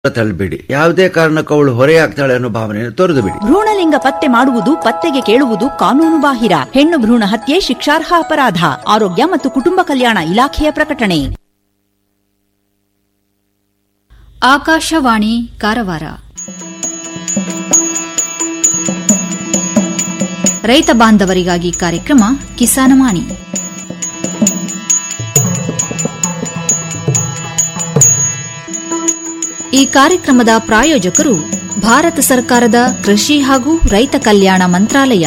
ತಳ್ಳಬೇಡಿ ಯಾವುದೇ ಕಾರಣಕ್ಕೂ ಅವಳು ಹೊರೆಯಾಗ್ತಾಳೆ ಅನ್ನೋ ಭಾವನೆಯನ್ನು ತೊರೆದು ಬಿಡಿ ಭ್ರೂಣಲಿಂಗ ಪತ್ತೆ ಮಾಡುವುದು ಪತ್ತೆಗೆ ಕೇಳುವುದು ಕಾನೂನು ಬಾಹಿರ ಹೆಣ್ಣು ಭ್ರೂಣ ಹತ್ಯೆ ಶಿಕ್ಷಾರ್ಹ ಅಪರಾಧ ಆರೋಗ್ಯ ಮತ್ತು ಕುಟುಂಬ ಕಲ್ಯಾಣ ಇಲಾಖೆಯ ಪ್ರಕಟಣೆ ಆಕಾಶವಾಣಿ ಕಾರವಾರ ರೈತ ಬಾಂಧವರಿಗಾಗಿ ಕಾರ್ಯಕ್ರಮ ಕಿಸಾನವಾಣಿ ಈ ಕಾರ್ಯಕ್ರಮದ ಪ್ರಾಯೋಜಕರು ಭಾರತ ಸರ್ಕಾರದ ಕೃಷಿ ಹಾಗೂ ರೈತ ಕಲ್ಯಾಣ ಮಂತ್ರಾಲಯ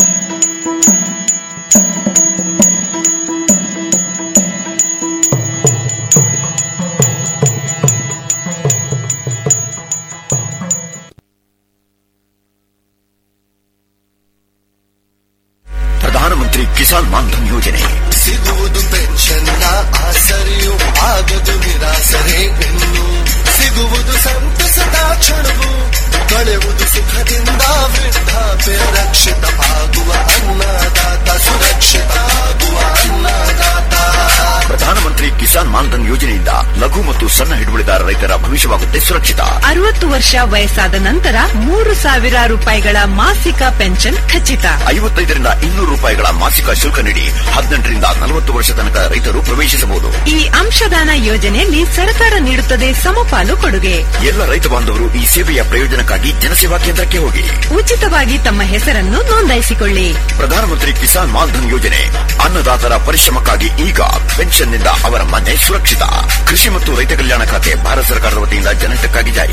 ಪ್ರಧಾನಮಂತ್ರಿ ಕಿಸಾನ್ ಮಾನ್ಧನ್ ಯೋಜನೆ ಸಿಗುವುದು ಪೆನ್ಷನ್ನ ಆಸರೆಯು ಆಗದು ನಿರಾಸರೆ ಇನ್ನು ಸಿಗುವುದು ಸಂತಸದ ಕ್ಷಣವು ಕಳೆಯುವುದು ಸುಖದಿಂದ ವೃದ್ಧಾಪ್ಯ ರಕ್ಷಿತ ಆಗುವ ಅನ್ನದಾತ ಸುರಕ್ಷಿತ ಆಗುವ ಅನ್ನದಾತ ಪ್ರಧಾನಮಂತ್ರಿ ಕಿಸಾನ್ ಮಾನ್ಧನ್ ಯೋಜನೆಯಿಂದ ಲಘು ಮತ್ತು ಸಣ್ಣ ಹಿಡುವಳಿದಾರ ರೈತರ ಭವಿಷ್ಯವಾಗುತ್ತೆ ಸುರಕ್ಷಿತ ಅರವತ್ತು ವರ್ಷ ವಯಸ್ಸಾದ ನಂತರ ಮೂರು ಸಾವಿರ ರೂಪಾಯಿಗಳ ಮಾಸಿಕ ಪೆನ್ಷನ್ ಖಚಿತ ಐವತ್ತೈದರಿಂದ ಇನ್ನೂರು ರೂಪಾಯಿಗಳ ಮಾಸಿಕ ಶುಲ್ಕ ನೀಡಿ ಹದಿನೆಂಟರಿಂದ ನಲವತ್ತು ವರ್ಷ ತನಕ ರೈತರು ಪ್ರವೇಶಿಸಬಹುದು ಈ ಅಂಶದಾನ ಯೋಜನೆಯಲ್ಲಿ ಸರ್ಕಾರ ನೀಡುತ್ತದೆ ಸಮಪಾಲು ಕೊಡುಗೆ ಎಲ್ಲ ರೈತ ಬಾಂಧವರು ಈ ಸೇವೆಯ ಪ್ರಯೋಜನಕ್ಕಾಗಿ ಜನಸೇವಾ ಕೇಂದ್ರಕ್ಕೆ ಹೋಗಿ ಉಚಿತವಾಗಿ ತಮ್ಮ ಹೆಸರನ್ನು ನೋಂದಾಯಿಸಿಕೊಳ್ಳಿ ಪ್ರಧಾನಮಂತ್ರಿ ಕಿಸಾನ್ ಮಾನ್ಧನ್ ಯೋಜನೆ ಅನ್ನದಾತರ ಪರಿಶ್ರಮಕ್ಕಾಗಿ ಈಗ ಪೆನ್ಷನ್ನಿಂದ ಅವರ ಮನೆ ಸುರಕ್ಷಿತ ಕೃಷಿ ಮತ್ತು ರೈತ ಕಲ್ಯಾಣ ಖಾತೆ ಭಾರತ ಸರ್ಕಾರದ ವತಿಯಿಂದ ಜನಹಿತಕ್ಕಾಗಿ ಜಾರಿ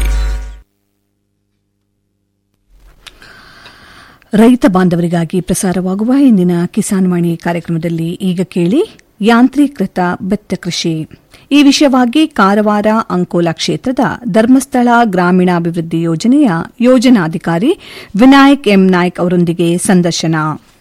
ರೈತ ಬಾಂಧವರಿಗಾಗಿ ಪ್ರಸಾರವಾಗುವ ಇಂದಿನ ಕಿಸಾನ್ ವಾಣಿ ಕಾರ್ಯಕ್ರಮದಲ್ಲಿ ಈಗ ಕೇಳಿ ಯಾಂತ್ರೀಕೃತ ಬೆತ್ತ ಕೃಷಿ ಈ ವಿಷಯವಾಗಿ ಕಾರವಾರ ಅಂಕೋಲಾ ಕ್ಷೇತ್ರದ ಧರ್ಮಸ್ಥಳ ಗ್ರಾಮೀಣಾಭಿವೃದ್ಧಿ ಯೋಜನೆಯ ಯೋಜನಾಧಿಕಾರಿ ವಿನಾಯಕ್ ಎಂ ನಾಯ್ಕ್ ಅವರೊಂದಿಗೆ ಸಂದರ್ಶನ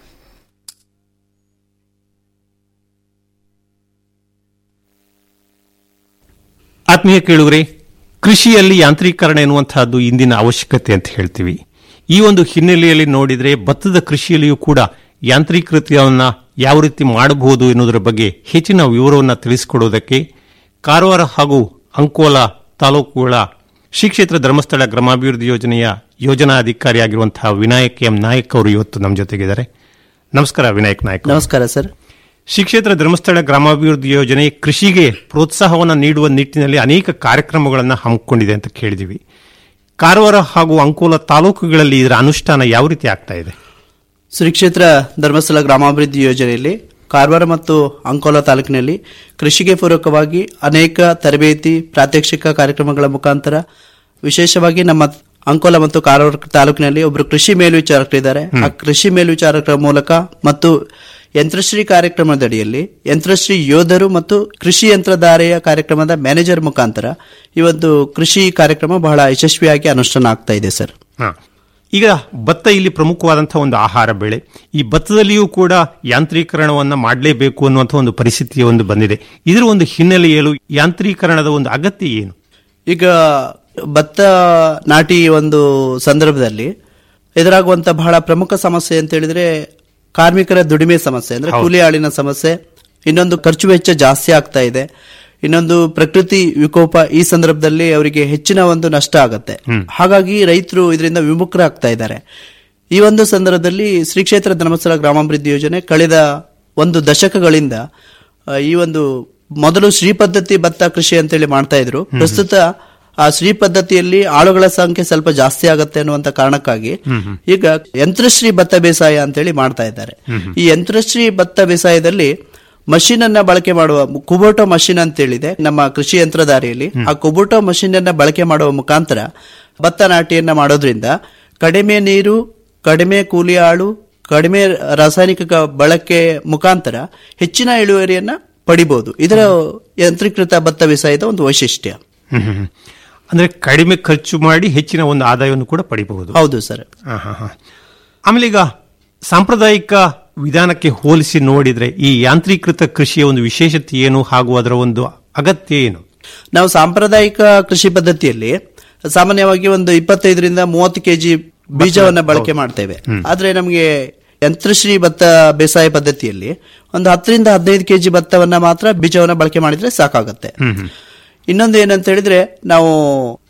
ಆತ್ಮೀಯ ಕೇಳುಗರೆ ಕೃಷಿಯಲ್ಲಿ ಯಾಂತ್ರೀಕರಣ ಎನ್ನುವಂತಹದ್ದು ಇಂದಿನ ಅವಶ್ಯಕತೆ ಅಂತ ಹೇಳ್ತೀವಿ ಈ ಒಂದು ಹಿನ್ನೆಲೆಯಲ್ಲಿ ನೋಡಿದರೆ ಭತ್ತದ ಕೃಷಿಯಲ್ಲಿಯೂ ಕೂಡ ಯಾಂತ್ರೀಕೃತವನ್ನ ಯಾವ ರೀತಿ ಮಾಡಬಹುದು ಎನ್ನುವುದರ ಬಗ್ಗೆ ಹೆಚ್ಚಿನ ವಿವರವನ್ನು ತಿಳಿಸಿಕೊಡುವುದಕ್ಕೆ ಕಾರವಾರ ಹಾಗೂ ಅಂಕೋಲಾ ತಾಲೂಕುಗಳ ಶ್ರೀ ಕ್ಷೇತ್ರ ಧರ್ಮಸ್ಥಳ ಗ್ರಾಮಾಭಿವೃದ್ಧಿ ಯೋಜನೆಯ ಯೋಜನಾ ಅಧಿಕಾರಿಯಾಗಿರುವಂತಹ ವಿನಾಯಕ್ ಎಂ ನಾಯಕ್ ಅವರು ಇವತ್ತು ನಮ್ಮ ಜೊತೆಗಿದ್ದಾರೆ ನಮಸ್ಕಾರ ವಿನಾಯಕ್ ನಾಯಕ್ ಅವರು. ನಮಸ್ಕಾರ ಸರ್ ಶ್ರೀ ಕ್ಷೇತ್ರ ಧರ್ಮಸ್ಥಳ ಗ್ರಾಮಾಭಿವೃದ್ಧಿ ಯೋಜನೆ ಕೃಷಿಗೆ ಪ್ರೋತ್ಸಾಹವನ್ನು ನೀಡುವ ನಿಟ್ಟಿನಲ್ಲಿ ಅನೇಕ ಕಾರ್ಯಕ್ರಮಗಳನ್ನು ಹಮ್ಮಿಕೊಂಡಿದೆ ಅಂತ ಕೇಳಿದಿವಿ ಕಾರವಾರ ಹಾಗೂ ಅಂಕೋಲ ತಾಲೂಕುಗಳಲ್ಲಿ ಇದರ ಅನುಷ್ಠಾನ ಯಾವ ರೀತಿ ಆಗ್ತಾ ಇದೆ ಶ್ರೀ ಕ್ಷೇತ್ರ ಧರ್ಮಸ್ಥಳ ಗ್ರಾಮಾಭಿವೃದ್ಧಿ ಯೋಜನೆಯಲ್ಲಿ ಕಾರವಾರ ಮತ್ತು ಅಂಕೋಲಾ ತಾಲೂಕಿನಲ್ಲಿ ಕೃಷಿಗೆ ಪೂರಕವಾಗಿ ಅನೇಕ ತರಬೇತಿ ಪ್ರಾತ್ಯಕ್ಷಿಕ ಕಾರ್ಯಕ್ರಮಗಳ ಮುಖಾಂತರ ವಿಶೇಷವಾಗಿ ನಮ್ಮ ಅಂಕೋಲಾ ಮತ್ತು ಕಾರವಾರ ತಾಲೂಕಿನಲ್ಲಿ ಒಬ್ಬರು ಕೃಷಿ ಮೇಲ್ವಿಚಾರಕರಿದ್ದಾರೆ ಆ ಕೃಷಿ ಮೇಲ್ವಿಚಾರಕರ ಮೂಲಕ ಮತ್ತು ಯಂತ್ರಶ್ರೀ ಕಾರ್ಯಕ್ರಮದಡಿಯಲ್ಲಿ ಯಂತ್ರಶ್ರೀ ಯೋಧರು ಮತ್ತು ಕೃಷಿ ಯಂತ್ರಧಾರೆಯ ಕಾರ್ಯಕ್ರಮದ ಮ್ಯಾನೇಜರ್ ಮುಖಾಂತರ ಈ ಒಂದು ಕೃಷಿ ಕಾರ್ಯಕ್ರಮ ಬಹಳ ಯಶಸ್ವಿಯಾಗಿ ಅನುಷ್ಠಾನ ಆಗ್ತಾ ಇದೆ ಸರ್ ಹ. ಈಗ ಭತ್ತ ಇಲ್ಲಿ ಪ್ರಮುಖವಾದಂತಹ ಒಂದು ಆಹಾರ ಬೆಳೆ ಈ ಭತ್ತದಲ್ಲಿಯೂ ಕೂಡ ಯಾಂತ್ರೀಕರಣವನ್ನ ಮಾಡಲೇಬೇಕು ಅನ್ನುವಂತಹ ಒಂದು ಪರಿಸ್ಥಿತಿ ಒಂದು ಬಂದಿದೆ ಇದರ ಒಂದು ಹಿನ್ನೆಲೆಯಲು ಯಾಂತ್ರೀಕರಣದ ಒಂದು ಅಗತ್ಯ ಏನು ಈಗ ಭತ್ತ ನಾಟಿ ಒಂದು ಸಂದರ್ಭದಲ್ಲಿ ಎದುರಾಗುವಂತ ಬಹಳ ಪ್ರಮುಖ ಸಮಸ್ಯೆ ಅಂತ ಹೇಳಿದ್ರೆ ಕಾರ್ಮಿಕರ ದುಡಿಮೆ ಸಮಸ್ಯೆ ಅಂದ್ರೆ ಕೂಲಿ ಆಳಿನ ಸಮಸ್ಯೆ ಇನ್ನೊಂದು ಖರ್ಚು ವೆಚ್ಚ ಜಾಸ್ತಿ ಆಗ್ತಾ ಇದೆ ಇನ್ನೊಂದು ಪ್ರಕೃತಿ ವಿಕೋಪ ಈ ಸಂದರ್ಭದಲ್ಲಿ ಅವರಿಗೆ ಹೆಚ್ಚಿನ ಒಂದು ನಷ್ಟ ಆಗತ್ತೆ ಹಾಗಾಗಿ ರೈತರು ಇದರಿಂದ ವಿಮುಖರಾಗ್ತಾ ಇದ್ದಾರೆ ಈ ಒಂದು ಸಂದರ್ಭದಲ್ಲಿ ಶ್ರೀ ಕ್ಷೇತ್ರ ಧರ್ಮಸ್ಥಳ ಗ್ರಾಮಾಭಿವೃದ್ಧಿ ಯೋಜನೆ ಕಳೆದ ಒಂದು ದಶಕಗಳಿಂದ ಆ, ಈ ಒಂದು ಮೊದಲು ಶ್ರೀ ಪದ್ಧತಿ ಭತ್ತ ಕೃಷಿ ಅಂತೇಳಿ ಮಾಡ್ತಾ ಇದ್ರು ಪ್ರಸ್ತುತ ಆ ಶ್ರೀ ಪದ್ಧತಿಯಲ್ಲಿ ಆಳುಗಳ ಸಂಖ್ಯೆ ಸ್ವಲ್ಪ ಜಾಸ್ತಿ ಆಗತ್ತೆ ಅನ್ನುವಂತ ಕಾರಣಕ್ಕಾಗಿ ಈಗ ಯಂತ್ರಶ್ರೀ ಭತ್ತ ಬೇಸಾಯ ಅಂತೇಳಿ ಮಾಡ್ತಾ ಇದ್ದಾರೆ ಈ ಯಂತ್ರಶ್ರೀ ಭತ್ತ ಬೇಸಾಯದಲ್ಲಿ ಮಷಿನ್ ಅನ್ನ ಬಳಕೆ ಮಾಡುವ ಕುಬೋಟೋ ಮಷಿನ್ ಅಂತ ಹೇಳಿದೆ ನಮ್ಮ ಕೃಷಿ ಯಂತ್ರಧಾರಿಯಲ್ಲಿ ಆ ಕುಬೋಟೋ ಮಷಿನ್ ಅನ್ನ ಬಳಕೆ ಮಾಡುವ ಮುಖಾಂತರ ಭತ್ತ ನಾಟಿಯನ್ನ ಮಾಡೋದ್ರಿಂದ ಕಡಿಮೆ ನೀರು ಕಡಿಮೆ ಕೂಲಿ ಆಳು ಕಡಿಮೆ ರಾಸಾಯನಿಕ ಕ- ಬಳಕೆ ಮುಖಾಂತರ ಹೆಚ್ಚಿನ ಇಳುವರಿಯನ್ನ ಪಡಿಬಹುದು ಇದರ ಯಂತ್ರೀಕೃತ ಭತ್ತ ಬೇಸಾಯದ ಒಂದು ವೈಶಿಷ್ಟ್ಯ ಹ್ಮ್, ಹ್ಮ್, ಹ್ಮ್. ಅಂದ್ರೆ ಕಡಿಮೆ ಖರ್ಚು ಮಾಡಿ ಹೆಚ್ಚಿನ ಒಂದು ಆದಾಯವನ್ನು ಕೂಡ ಪಡಿಬಹುದು ಹೌದು ಸರ್ ಹ, ಹ, ಹ. ಆಮೇಲೆ ಈಗ ಸಾಂಪ್ರದಾಯಿಕ ವಿಧಾನಕ್ಕೆ ಹೋಲಿಸಿ ನೋಡಿದ್ರೆ ಈ ಯಾಂತ್ರೀಕೃತ ಕೃಷಿಯ ಒಂದು ವಿಶೇಷತೆ ಏನು ಹಾಗೂ ಅದರ ಒಂದು ಅಗತ್ಯ ಏನು ನಾವು ಸಾಂಪ್ರದಾಯಿಕ ಕೃಷಿ ಪದ್ಧತಿಯಲ್ಲಿ ಸಾಮಾನ್ಯವಾಗಿ ಒಂದು ಇಪ್ಪತ್ತೈದರಿಂದ ಮೂವತ್ತು ಕೆಜಿ ಬೀಜವನ್ನ ಬಳಕೆ ಮಾಡ್ತೇವೆ ಆದ್ರೆ ನಮಗೆ ಯಂತ್ರಶ್ರೀ ಭತ್ತ ಬೇಸಾಯ ಪದ್ಧತಿಯಲ್ಲಿ ಒಂದು ಹತ್ತರಿಂದ ಹದಿನೈದು ಕೆಜಿ ಭತ್ತವನ್ನ ಮಾತ್ರ ಬೀಜವನ್ನ ಬಳಕೆ ಮಾಡಿದ್ರೆ ಸಾಕಾಗತ್ತೆ ಇನ್ನೊಂದು ಏನಂತ ಹೇಳಿದ್ರೆ ನಾವು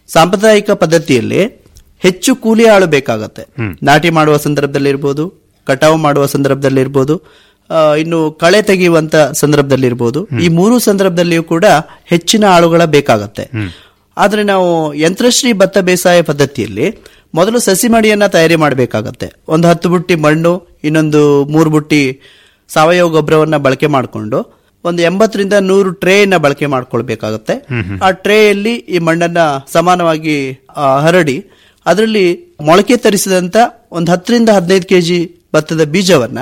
ಸಾಂಪ್ರದಾಯಿಕ ಪದ್ಧತಿಯಲ್ಲಿ ಹೆಚ್ಚು ಕೂಲಿ ಆಳು ಬೇಕಾಗತ್ತೆ ನಾಟಿ ಮಾಡುವ ಸಂದರ್ಭದಲ್ಲಿ ಇರ್ಬೋದು ಕಟಾವು ಮಾಡುವ ಸಂದರ್ಭದಲ್ಲಿ ಇರ್ಬೋದು ಆ, ಇನ್ನು ಕಳೆ ತೆಗೆಯುವಂತ ಸಂದರ್ಭದಲ್ಲಿ ಇರ್ಬೋದು ಈ ಮೂರು ಸಂದರ್ಭದಲ್ಲಿಯೂ ಕೂಡ ಹೆಚ್ಚಿನ ಆಳುಗಳ ಬೇಕಾಗತ್ತೆ ಆದ್ರೆ ನಾವು ಯಂತ್ರಶ್ರೀ ಭತ್ತ ಬೇಸಾಯ ಪದ್ಧತಿಯಲ್ಲಿ ಮೊದಲು ಸಸಿ ಮಡಿಯನ್ನ ತಯಾರಿ ಮಾಡಬೇಕಾಗತ್ತೆ ಒಂದು ಹತ್ತು ಬುಟ್ಟಿ ಮಣ್ಣು ಇನ್ನೊಂದು ಮೂರು ಬುಟ್ಟಿ ಸಾವಯವ ಗೊಬ್ಬರವನ್ನ ಬಳಕೆ ಮಾಡಿಕೊಂಡು ಒಂದು ಎಂಬತ್ತರಿಂದ ನೂರು ಟ್ರೇನ ಬಳಕೆ ಮಾಡ್ಕೊಳ್ಬೇಕಾಗತ್ತೆ ಆ ಟ್ರೇಯಲ್ಲಿ ಈ ಮಣ್ಣನ್ನ ಸಮಾನವಾಗಿ ಆ, ಹರಡಿ ಅದರಲ್ಲಿ ಮೊಳಕೆ ತರಿಸಿದಂತ ಒಂದು ಹತ್ತರಿಂದ ಹದಿನೈದು ಕೆಜಿ ಭತ್ತದ ಬೀಜವನ್ನ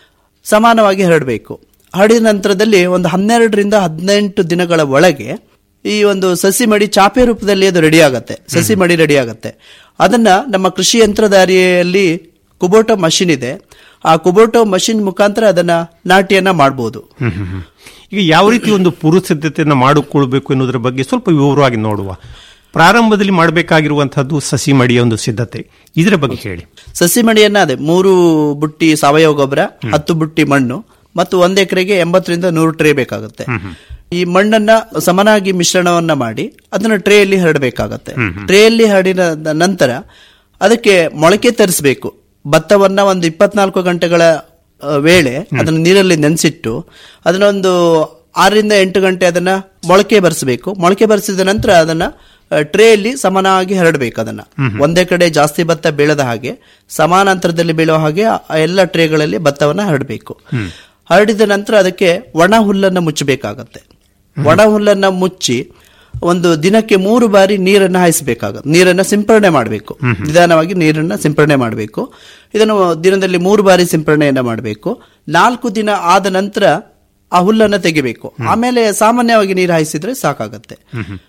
ಸಮಾನವಾಗಿ ಹರಡಬೇಕು ಹರಡಿದ ನಂತರದಲ್ಲಿ ಒಂದು ಹನ್ನೆರಡರಿಂದ ಹದಿನೆಂಟು ದಿನಗಳ ಒಳಗೆ ಈ ಒಂದು ಸಸಿ ಮಡಿ ಚಾಪೆ ರೂಪದಲ್ಲಿ ಅದು ರೆಡಿ ಆಗತ್ತೆ ಸಸಿ ಮಡಿ ರೆಡಿ ಆಗತ್ತೆ ಅದನ್ನ ನಮ್ಮ ಕೃಷಿ ಯಂತ್ರಧಾರಿಯಲ್ಲಿ ಕುಬೋಟೋ ಮಷಿನ್ ಇದೆ ಆ ಕುಬೋಟೋ ಮಷಿನ್ ಮುಖಾಂತರ ಅದನ್ನ ನಾಟಿಯನ್ನ ಮಾಡಬಹುದು ಹ್ಮ್, ಹ್ಮ್, ಹ್ಮ್. ಈಗ ಯಾವ ರೀತಿ ಒಂದು ಪೂರ್ವ ಸಿದ್ಧತೆಯನ್ನು ಮಾಡಿಕೊಳ್ಬೇಕು ಎನ್ನುವುದರ ಬಗ್ಗೆ ಸ್ವಲ್ಪ ವಿವರವಾಗಿ ನೋಡುವ ಪ್ರಾರಂಭದಲ್ಲಿ ಮಾಡಬೇಕಾಗಿರುವಂತಹದ್ದು ಸಸಿ ಮಡಿಯ ಒಂದು ಸಿದ್ಧತೆ ಇದರ ಬಗ್ಗೆ ಹೇಳಿ ಸಸಿ ಮಡಿಯನ್ನ ಅದೇ ಮೂರು ಬುಟ್ಟಿ ಸಾವಯವ ಗೊಬ್ಬರ ಹತ್ತು ಬುಟ್ಟಿ ಮಣ್ಣು ಮತ್ತು ಒಂದ್ ಎಕರೆಗೆ ಎಂಬತ್ತರಿಂದ ನೂರು ಟ್ರೇ ಬೇಕಾಗುತ್ತೆ ಈ ಮಣ್ಣನ್ನ ಸಮನಾಗಿ ಮಿಶ್ರಣವನ್ನ ಮಾಡಿ ಅದನ್ನ ಟ್ರೇಯಲ್ಲಿ ಹರಡಬೇಕಾಗತ್ತೆ ಟ್ರೇಯಲ್ಲಿ ಹರಡಿದ ನಂತರ ಅದಕ್ಕೆ ಮೊಳಕೆ ತರಿಸಬೇಕು ಭತ್ತವನ್ನ ಒಂದು ಇಪ್ಪತ್ನಾಲ್ಕು ಗಂಟೆಗಳ ಆ, ವೇಳೆ ಅದನ್ನ ನೀರಲ್ಲಿ ನೆನೆಸಿಟ್ಟು ಅದನ್ನ ಒಂದು ಆರರಿಂದ ಎಂಟು ಗಂಟೆ ಅದನ್ನ ಮೊಳಕೆ ಬರಿಸಬೇಕು ಮೊಳಕೆ ಬರಿಸಿದ ನಂತರ ಅದನ್ನ ಟ್ರೇಯಲ್ಲಿ ಸಮಾನವಾಗಿ ಹರಡಬೇಕು ಅದನ್ನ ಒಂದೇ ಕಡೆ ಜಾಸ್ತಿ ಭತ್ತ ಬೀಳದ ಹಾಗೆ ಸಮಾನಾಂತರದಲ್ಲಿ ಬೀಳುವ ಹಾಗೆ ಆ ಎಲ್ಲ ಟ್ರೇಗಳಲ್ಲಿ ಭತ್ತವನ್ನ ಹರಡಬೇಕು ಹರಡಿದ ನಂತರ ಅದಕ್ಕೆ ಒಣ ಹುಲ್ಲನ್ನ ಮುಚ್ಚಬೇಕಾಗತ್ತೆ ಒಣ ಹುಲ್ಲನ್ನ ಮುಚ್ಚಿ ಒಂದು ದಿನಕ್ಕೆ ಮೂರು ಬಾರಿ ನೀರನ್ನ ಹಾಯಿಸಬೇಕಾಗುತ್ತೆ ನೀರನ್ನ ಸಿಂಪರಣೆ ಮಾಡಬೇಕು ನಿಧಾನವಾಗಿ ನೀರನ್ನ ಸಿಂಪರಣೆ ಮಾಡಬೇಕು ಇದನ್ನು ದಿನದಲ್ಲಿ ಮೂರು ಬಾರಿ ಸಿಂಪರಣೆಯನ್ನ ಮಾಡಬೇಕು ನಾಲ್ಕು ದಿನ ಆದ ನಂತರ ಆ ಹುಲ್ಲನ್ನ ತೆಗಿಬೇಕು ಆಮೇಲೆ ಸಾಮಾನ್ಯವಾಗಿ ನೀರು ಹಾಯಿಸಿದ್ರೆ ಸಾಕಾಗತ್ತೆ